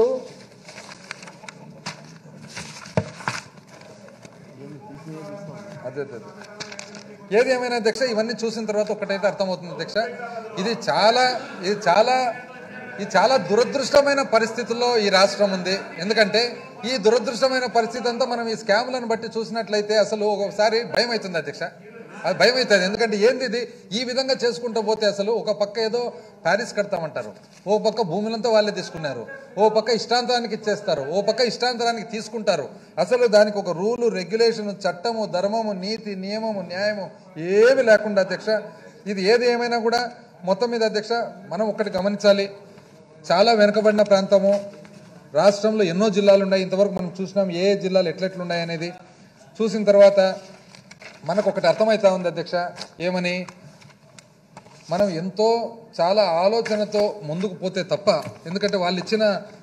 అదే అదే అదే. ఏది ఏమైనా అధ్యక్ష ఇవన్నీ చూసిన తర్వాత ఒకటైతే అర్థమవుతుంది అధ్యక్ష ఇది చాలా ఇది చాలా ఇది చాలా దురదృష్టమైన పరిస్థితుల్లో ఈ రాష్ట్రం ఉంది ఎందుకంటే ఈ దురదృష్టమైన పరిస్థితి అంతా మనం ఈ స్కామ్లను బట్టి చూసినట్లయితే అసలు ఒకసారి భయం అవుతుంది అధ్యక్ష అది భయం అవుతుంది ఎందుకంటే ఏంది ఇది ఈ విధంగా చేసుకుంటూ పోతే అసలు ఒక పక్క ఏదో ప్యారిస్ కడతామంటారు ఓ పక్క భూములంతా వాళ్ళే తీసుకున్నారు ఓ పక్క ఇష్టాంతరానికి ఇచ్చేస్తారు ఓ పక్క ఇష్టాంతరానికి తీసుకుంటారు అసలు దానికి ఒక రూలు రెగ్యులేషన్ చట్టము ధర్మము నీతి నియమము న్యాయము ఏమి లేకుండా అధ్యక్ష ఇది ఏది ఏమైనా కూడా మొత్తం మీద అధ్యక్ష మనం ఒకటి గమనించాలి చాలా వెనుకబడిన ప్రాంతము రాష్ట్రంలో ఎన్నో జిల్లాలు ఉన్నాయి ఇంతవరకు మనం చూసినాం ఏ ఏ జిల్లాలు ఎట్లెట్లున్నాయి అనేది చూసిన తర్వాత మనకు ఒకటి అర్థమవుతా ఉంది అధ్యక్ష ఏమని మనం ఎంతో చాలా ఆలోచనతో ముందుకు పోతే తప్ప ఎందుకంటే వాళ్ళు ఇచ్చిన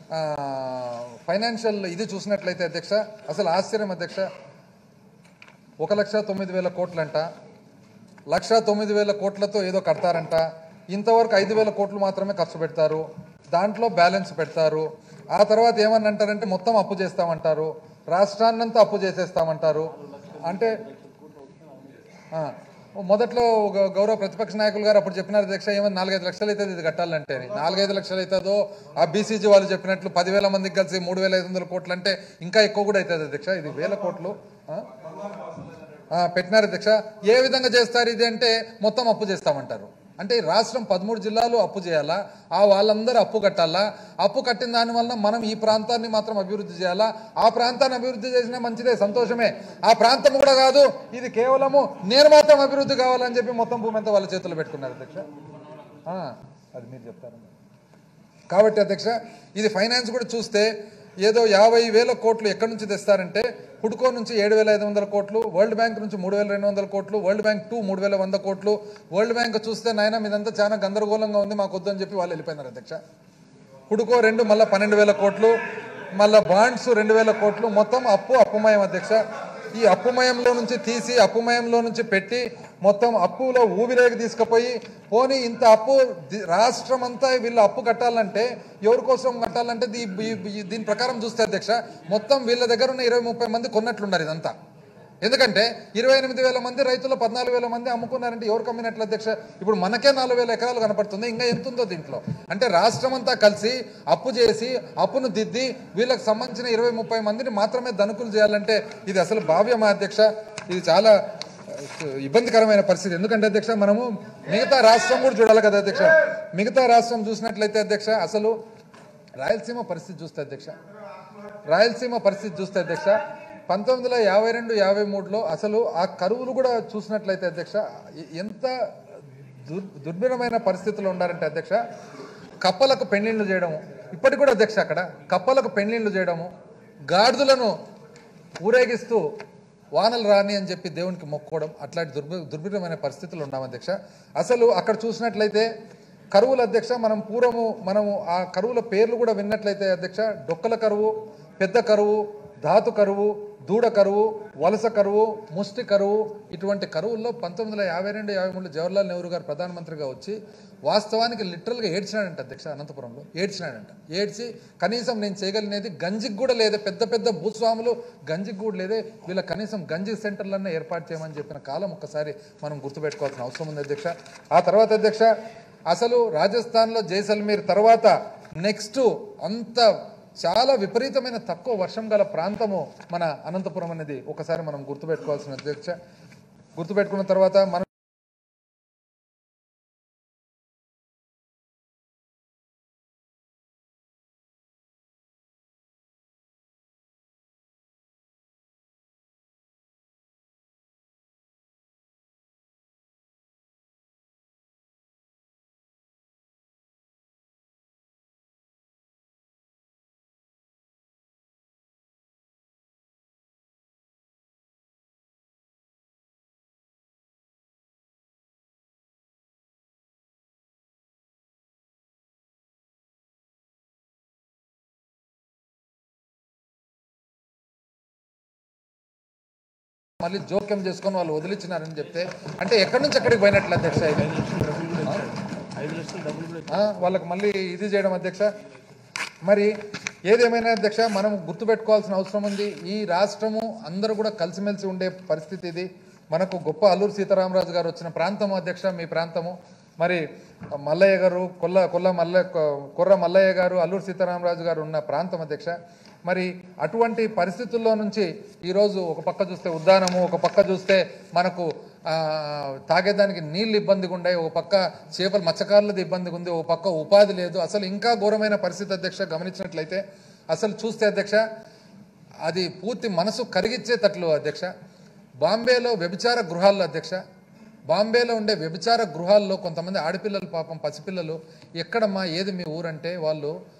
ఫైనాన్షియల్ ఇది చూసినట్లయితే అధ్యక్ష అసలు ఆశ్చర్యం అధ్యక్ష ఒక లక్ష తొమ్మిది వేల కోట్లంట లక్ష తొమ్మిది వేల కోట్లతో ఏదో కడతారంట ఇంతవరకు ఐదు వేల కోట్లు మాత్రమే ఖర్చు పెడతారు దాంట్లో బ్యాలెన్స్ పెడతారు ఆ తర్వాత ఏమని అంటారంటే మొత్తం అప్పు చేస్తామంటారు రాష్ట్రాన్నంతా అప్పు చేసేస్తామంటారు అంటే ఆ, మొదట్లో గ- గౌరవ ప్రతిపక్ష నాయకులు గారు అప్పుడు చెప్పినారు అధ్యక్ష ఏమన్నా నాలుగైదు లక్షలు అవుతుంది ఇది కట్టాలంటే అని. నాలుగైదు లక్షలు అవుతుందో ఆ బీసీజీ వాళ్ళు చెప్పినట్లు పదివేల మందికి కలిసి మూడు వేల ఐదు వందల కోట్లు అంటే ఇంకా ఎక్కువ కూడా అవుతుంది అధ్యక్ష ఇది వేల కోట్లు ఆ? ఆ, పెట్టినారు అధ్యక్ష ఏ విధంగా చేస్తారు ఇది అంటే మొత్తం అప్పు చేస్తామంటారు అంటే ఈ రాష్ట్రం పదమూడు జిల్లాలు అప్పు చేయాలా ఆ వాళ్ళందరూ అప్పు కట్టాలా అప్పు కట్టిన దాని వల్ల మనం ఈ ప్రాంతాన్ని మాత్రం అభివృద్ధి చేయాలా ఆ ప్రాంతాన్ని అభివృద్ధి చేసినా మంచిదే సంతోషమే ఆ ప్రాంతం కూడా కాదు ఇది కేవలము నేను మాత్రం అభివృద్ధి కావాలని చెప్పి మొత్తం భూమి అంతా వాళ్ళ చేతుల్లో పెట్టుకున్నారు అధ్యక్ష ఆ, అది మీరు చెప్తారు కాబట్టి అధ్యక్ష ఇది ఫైనాన్స్ కూడా చూస్తే ఏదో యాభై వేల కోట్లు ఎక్కడి నుంచి తెస్తారంటే హుడ్కో నుంచి ఏడు వేల ఐదు వందల కోట్లు వరల్డ్ బ్యాంక్ నుంచి మూడు వేల రెండు వందల కోట్లు వరల్డ్ బ్యాంక్ టూ మూడు వేల వంద కోట్లు వరల్డ్ బ్యాంక్ చూస్తే నాయన మీదంతా చాలా గందరగోళంగా ఉంది మాకు వద్దని చెప్పి వాళ్ళు వెళ్ళిపోయినారు అధ్యక్ష హుడుకో రెండు మళ్ళీ పన్నెండు వేల కోట్లు మళ్ళీ బాండ్స్ రెండు వేల కోట్లు మొత్తం అప్పు అప్పుమయం అధ్యక్ష ఈ అప్పుమయంలో నుంచి తీసి అప్పుమయంలో నుంచి పెట్టి మొత్తం అప్పులో ఊబిరేగి తీసుకుపోయి పోనీ ఇంత అప్పు ది- రాష్ట్రం అంతా వీళ్ళు అప్పు కట్టాలంటే ఎవరి కోసం కట్టాలంటే దీ- ఈ- ఈ- దీని ప్రకారం చూస్తే అధ్యక్ష మొత్తం వీళ్ళ దగ్గర ఉన్న ఇరవై ముప్పై మంది కొన్నట్లున్నారు ఇదంతా ఎందుకంటే ఇరవై ఎనిమిది వేల మంది రైతులు పద్నాలుగు వేల మంది అమ్ముకున్నారంటే ఎవరు కమ్మినట్లు అధ్యక్ష ఇప్పుడు మనకే నాలుగు వేల ఎకరాలు కనపడుతుంది ఇంకా ఎంత ఉందో దీంట్లో అంటే రాష్ట్రం అంతా కలిసి అప్పు చేసి అప్పును దిద్ది వీళ్ళకి సంబంధించిన ఇరవై ముప్పై మందిని మాత్రమే ధనుకులు చేయాలంటే ఇది అసలు భావ్యమా అధ్యక్ష ఇది చాలా ఆ, ఇబ్బందికరమైన పరిస్థితి ఎందుకంటే అధ్యక్ష మనము మిగతా రాష్ట్రం కూడా చూడాలి కదా అధ్యక్ష మిగతా రాష్ట్రం చూసినట్లయితే అధ్యక్ష అసలు రాయలసీమ పరిస్థితి చూస్తే అధ్యక్ష రాయలసీమ పరిస్థితి చూస్తే అధ్యక్ష పంతొమ్మిది వందల యాభై రెండు యాభై మూడులో అసలు ఆ కరువులు కూడా చూసినట్లయితే అధ్యక్ష ఎ- ఎంత దుర్ దుర్భరమైన పరిస్థితులు ఉండారంటే అధ్యక్ష కప్పలకు పెళ్లిళ్ళు చేయడము ఇప్పటికి కూడా అధ్యక్ష అక్కడ కప్పలకు పెళ్లిళ్ళు చేయడము గాడిదలను ఊరేగిస్తూ వానలు రాని అని చెప్పి దేవునికి మొక్కుకోవడం అట్లాంటి దుర్భ దుర్భరమైన పరిస్థితులు ఉన్నాం అధ్యక్ష అసలు అక్కడ చూసినట్లయితే కరువుల అధ్యక్ష మనం పూర్వము మనము ఆ కరువుల పేర్లు కూడా విన్నట్లయితే అధ్యక్ష డొక్కల కరువు పెద్ద కరువు ధాతు కరువు దూడ కరువు వలస కరువు ముష్టి కరువు ఇటువంటి కరువుల్లో పంతొమ్మిది వందల యాభై రెండు యాభై మూడు జవహర్లాల్ నెహ్రూ గారు ప్రధానమంత్రిగా వచ్చి వాస్తవానికి లిటరల్గా ఏడ్చినాడంట అధ్యక్ష అనంతపురంలో ఏడ్చినాడంట ఏడ్చి కనీసం నేను చేయగలిగినది గంజికి కూడా లేదే పెద్ద పెద్ద భూస్వాములు గంజికి కూడా లేదే వీళ్ళ కనీసం గంజి సెంటర్లన్నా ఏర్పాటు చేయమని చెప్పిన కాలం ఒక్కసారి మనం గుర్తుపెట్టుకోవాల్సిన అవసరం ఉంది అధ్యక్ష ఆ తర్వాత అధ్యక్ష అసలు రాజస్థాన్లో జైసల్మీర్ తర్వాత నెక్స్ట్ అంత చాలా విపరీతమైన తక్కువ వర్షం గల ప్రాంతము మన అనంతపురం అనేది ఒకసారి మనం గుర్తుపెట్టుకోవాల్సిన అధ్యక్ష గుర్తుపెట్టుకున్న తర్వాత మనం మళ్ళీ జోక్యం చేసుకొని వాళ్ళు వదిలించినారని చెప్తే అంటే ఎక్కడి నుంచి ఎక్కడికి పోయినట్లు అధ్యక్ష ఇది ఆ, వాళ్ళకి మళ్ళీ ఇది చేయడం అధ్యక్ష మరి ఏదేమైనా అధ్యక్ష మనం గుర్తుపెట్టుకోవాల్సిన అవసరం ఉంది ఈ రాష్ట్రము అందరూ కూడా కలిసిమెలిసి ఉండే పరిస్థితి ఇది మనకు గొప్ప అల్లూరు సీతారామరాజు గారు వచ్చిన ప్రాంతము అధ్యక్ష మీ ప్రాంతము మరి మల్లయ్య గారు కొల్ల కొల్ల మల్ల కొర్ర మల్లయ్య గారు అల్లూరు సీతారామరాజు గారు ఉన్న ప్రాంతం అధ్యక్ష మరి అటువంటి పరిస్థితుల్లో నుంచి ఈరోజు ఒక పక్క చూస్తే ఉద్దానము ఒక పక్క చూస్తే మనకు ఆ, తాగేదానికి నీళ్ళు ఇబ్బందిగా ఉన్నాయి ఒక పక్క చేపలు మత్స్యకారులది ఇబ్బందిగా ఉంది ఒక పక్క ఉపాధి లేదు అసలు ఇంకా ఘోరమైన పరిస్థితి అధ్యక్ష గమనించినట్లయితే అసలు చూస్తే అధ్యక్ష అది పూర్తి మనసు కరిగిచ్చేటట్లు అధ్యక్ష బాంబేలో వ్యభిచార గృహాల్లో అధ్యక్ష బాంబేలో ఉండే వ్యభిచార గృహాల్లో కొంతమంది ఆడపిల్లలు పాపం పసిపిల్లలు ఎక్కడమ్మా ఏది మీ ఊరంటే వాళ్ళు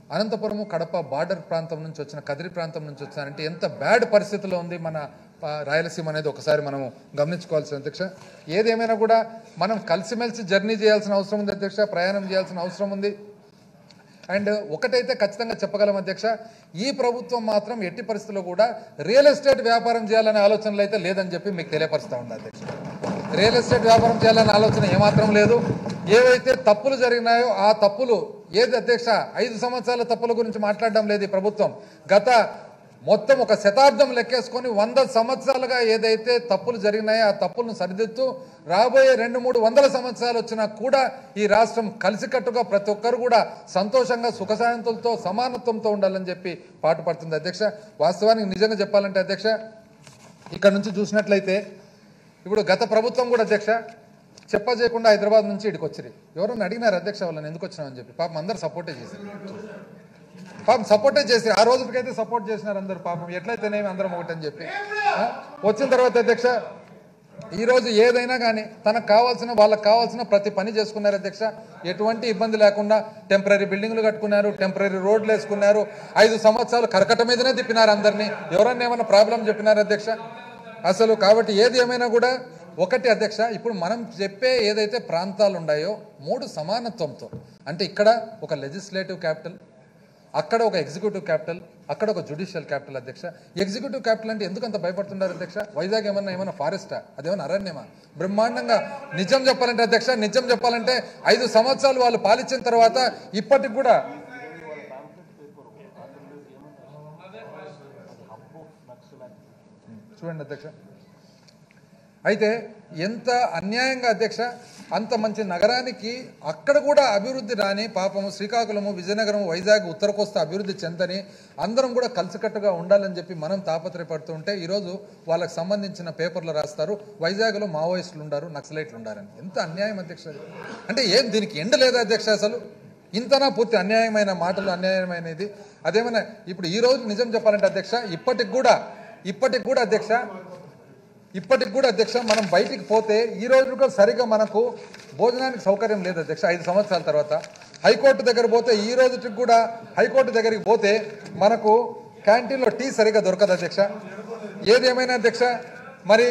అనంతపురము కడప బార్డర్ ప్రాంతం నుంచి వచ్చిన కదిరి ప్రాంతం నుంచి వచ్చినారంటే ఎంత బ్యాడ్ పరిస్థితిలో ఉంది మన ఆ, రాయలసీమ అనేది ఒకసారి మనం గమనించుకోవాల్సిన అధ్యక్ష ఏదేమైనా కూడా మనం కలిసిమెలిసి జర్నీ చేయాల్సిన అవసరం ఉంది అధ్యక్ష ప్రయాణం చేయాల్సిన అవసరం ఉంది అండ్ ఒకటైతే ఖచ్చితంగా చెప్పగలం అధ్యక్ష ఈ ప్రభుత్వం మాత్రం ఎట్టి పరిస్థితుల్లో కూడా రియల్ ఎస్టేట్ వ్యాపారం చేయాలనే ఆలోచనలు అయితే లేదని చెప్పి మీకు తెలియపరుస్తా ఉంది అధ్యక్ష రియల్ ఎస్టేట్ వ్యాపారం చేయాలనే ఆలోచన ఏమాత్రం లేదు ఏవైతే తప్పులు జరిగినాయో ఆ తప్పులు ఏది అధ్యక్ష ఐదు సంవత్సరాల తప్పుల గురించి మాట్లాడడం లేదు ఈ ప్రభుత్వం గత మొత్తం ఒక శతాబ్దం లెక్కేసుకొని వంద సంవత్సరాలుగా ఏదైతే తప్పులు జరిగినాయో ఆ తప్పులను సరిదిద్దుతూ రాబోయే రెండు మూడు వందల సంవత్సరాలు వచ్చినా కూడా ఈ రాష్ట్రం కలిసికట్టుగా ప్రతి ఒక్కరు కూడా సంతోషంగా సుఖశాంతులతో సమానత్వంతో ఉండాలని చెప్పి పాటుపడుతుంది అధ్యక్ష వాస్తవానికి నిజంగా చెప్పాలంటే అధ్యక్ష ఇక్కడ నుంచి చూసినట్లయితే ఇప్పుడు గత ప్రభుత్వం కూడా అధ్యక్ష చెప్ప చేయకుండా హైదరాబాద్ నుంచి ఇక్కడికి వచ్చిరి ఎవరన్నా అడిగినారు అధ్యక్ష వాళ్ళని ఎందుకు వచ్చినామని చెప్పి పాపం అందరు సపోర్టే చేశారు పాపం సపోర్టే చేసి ఆ రోజుకైతే సపోర్ట్ చేసినారు అందరు పాపం ఎట్లయితేనేమి అందరం ఒకటని చెప్పి ఆ? వచ్చిన తర్వాత అధ్యక్ష ఈ రోజు ఏదైనా కానీ తనకు కావాల్సిన వాళ్ళకి కావాల్సిన ప్రతి పని చేసుకున్నారు అధ్యక్ష ఎటువంటి ఇబ్బంది లేకుండా టెంపరీ బిల్డింగ్లు కట్టుకున్నారు టెంపరీ రోడ్లు వేసుకున్నారు ఐదు సంవత్సరాలు కరకట మీదనే తిప్పినారు అందరినీ ఎవరన్నా ఏమైనా ప్రాబ్లం చెప్పినారు అధ్యక్ష అసలు కాబట్టి ఏది ఏమైనా కూడా ఒకటి అధ్యక్ష ఇప్పుడు మనం చెప్పే ఏదైతే ప్రాంతాలు ఉన్నాయో మూడు సమానత్వంతో అంటే ఇక్కడ ఒక లెజిస్లేటివ్ క్యాపిటల్ అక్కడ ఒక ఎగ్జిక్యూటివ్ క్యాపిటల్ అక్కడ ఒక జుడిషియల్ క్యాపిటల్ అధ్యక్ష ఎగ్జిక్యూటివ్ క్యాపిటల్ అంటే ఎందుకు అంత భయపడుతున్నారు అధ్యక్ష వైజాగ్ ఏమన్నా ఏమన్నా ఫారెస్టా అదేమన్నా అరణ్యమా బ్రహ్మాండంగా నిజం చెప్పాలంటే అధ్యక్ష నిజం చెప్పాలంటే ఐదు సంవత్సరాలు వాళ్ళు పాలించిన తర్వాత ఇప్పటికి కూడా చూడండి అధ్యక్ష అయితే ఎంత అన్యాయంగా అధ్యక్ష అంత మంచి నగరానికి అక్కడ కూడా అభివృద్ధి రాని పాపము శ్రీకాకుళము విజయనగరం వైజాగ్ ఉత్తర కోస్తా అభివృద్ధి చెందని అందరం కూడా కలిసికట్టుగా ఉండాలని చెప్పి మనం తాపత్రయపడుతూ ఉంటే ఈరోజు వాళ్ళకి సంబంధించిన పేపర్లు రాస్తారు వైజాగ్లో మావోయిస్టులు ఉండారు నక్సలైట్లు ఉండారని ఎంత అన్యాయం అధ్యక్ష అది? అంటే ఏం దీనికి ఎండ లేదా అధ్యక్ష అసలు ఇంతనా పూర్తి అన్యాయమైన మాటలు అన్యాయమైనది అదేమైనా ఇప్పుడు ఈ రోజు నిజం చెప్పాలంటే అధ్యక్ష ఇప్పటికి కూడా ఇప్పటికి కూడా అధ్యక్ష ఇప్పటికి కూడా అధ్యక్ష మనం బయటికి పోతే ఈ రోజు కూడా సరిగా మనకు భోజనానికి సౌకర్యం లేదు అధ్యక్ష ఐదు సంవత్సరాల తర్వాత హైకోర్టు దగ్గర పోతే ఈ రోజుకి కూడా హైకోర్టు దగ్గరికి పోతే మనకు క్యాంటీన్లో టీ సరిగా దొరకదు అధ్యక్ష ఏది ఏమైనా అధ్యక్ష మరి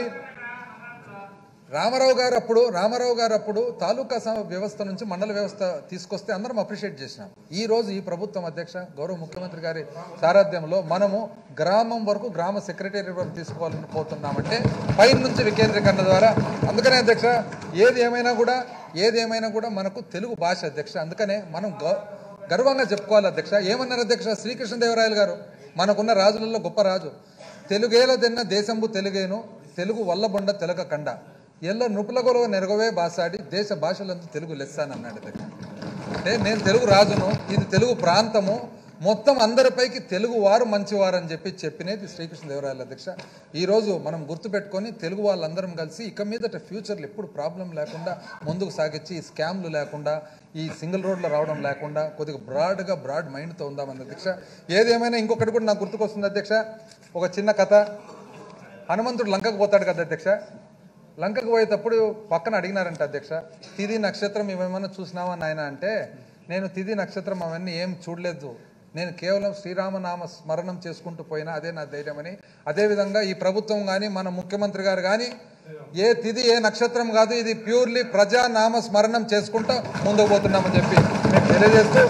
రామారావు గారు అప్పుడు రామారావు గారు అప్పుడు తాలూకా స- వ్యవస్థ నుంచి మండల వ్యవస్థ తీసుకొస్తే అందరం అప్రిషియేట్ చేసినాం ఈ రోజు ఈ ప్రభుత్వం అధ్యక్ష గౌరవ ముఖ్యమంత్రి గారి సారథ్యంలో మనము గ్రామం వరకు గ్రామ సెక్రటరీ వరకు తీసుకోవాలని పోతున్నామంటే పైన నుంచి వికేంద్రీకరణ ద్వారా అందుకనే అధ్యక్ష ఏది ఏమైనా కూడా ఏది ఏమైనా కూడా మనకు తెలుగు భాష అధ్యక్ష అందుకనే మనం గౌ- గర్వంగా చెప్పుకోవాలి అధ్యక్ష ఏమన్నారు అధ్యక్ష శ్రీకృష్ణదేవరాయలు గారు మనకున్న రాజులలో గొప్ప రాజు తెలుగేల తిన్న దేశంబు తెలుగేను తెలుగు వల్లబొండ తెలక కండ ఎల్ల నుపులగొలవ నెరగవే బాసాడి దేశ భాషలందు తెలుగు లెస్స అని అన్నాడు దగ్గర అంటే నేను తెలుగు రాజును ఇది తెలుగు ప్రాంతము మొత్తం అందరిపైకి తెలుగు వారు మంచివారు అని చెప్పి చెప్పినది శ్రీకృష్ణదేవరాయల అధ్యక్ష ఈ రోజు మనం గుర్తుపెట్టుకొని తెలుగు వాళ్ళందరం కలిసి ఇక మీదట ఫ్యూచర్లో ఎప్పుడు ప్రాబ్లం లేకుండా ముందుకు సాగించి ఈ స్కామ్లు లేకుండా ఈ సింగిల్ రోడ్లో రావడం లేకుండా కొద్దిగా బ్రాడ్గా బ్రాడ్ మైండ్తో ఉందామని అధ్యక్ష ఏదేమైనా ఇంకొకటి కూడా నాకు గుర్తుకొస్తుంది అధ్యక్ష ఒక చిన్న కథ హనుమంతుడు లంకకు పోతాడు కదా అధ్యక్ష లంకకు పోయేటప్పుడు పక్కన అడిగినారంట అధ్యక్ష తిది నక్షత్రం ఇవేమన్నా చూసినావా నాయన అంటే నేను తిది నక్షత్రం అవన్నీ ఏం చూడలేదు నేను కేవలం శ్రీరామనామ స్మరణం చేసుకుంటూ పోయినా అదే నా ధైర్యం అని అదేవిధంగా ఈ ప్రభుత్వం కానీ మన ముఖ్యమంత్రి గారు కానీ ఏ తిది ఏ నక్షత్రం కాదు ఇది ప్యూర్లీ ప్రజానామ స్మరణం చేసుకుంటూ ముందుకు పోతున్నామని చెప్పి మేము తెలియజేస్తూ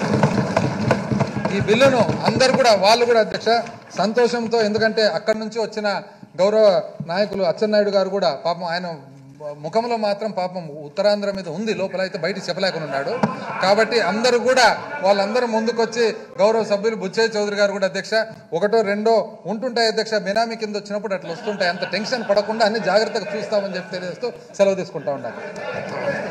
ఈ బిల్లును అందరు కూడా వాళ్ళు కూడా అధ్యక్ష సంతోషంతో ఎందుకంటే అక్కడి నుంచి వచ్చిన గౌరవ నాయకులు అచ్చెన్నాయుడు గారు కూడా పాపం ఆయన ముఖంలో మాత్రం పాపం ఉత్తరాంధ్ర మీద ఉంది లోపల అయితే బయట చెప్పలేకుండా ఉన్నాడు కాబట్టి అందరూ కూడా వాళ్ళందరూ ముందుకొచ్చి గౌరవ సభ్యులు బుచ్చయ్య చౌదరి గారు కూడా అధ్యక్ష ఒకటో రెండో ఉంటుంటాయి అధ్యక్ష బెనామీ కింద వచ్చినప్పుడు అట్లా వస్తుంటాయి అంత టెన్షన్ పడకుండా అన్ని జాగ్రత్తగా చూస్తామని చెప్పి తెలియజేస్తూ సెలవు తీసుకుంటా ఉండాలి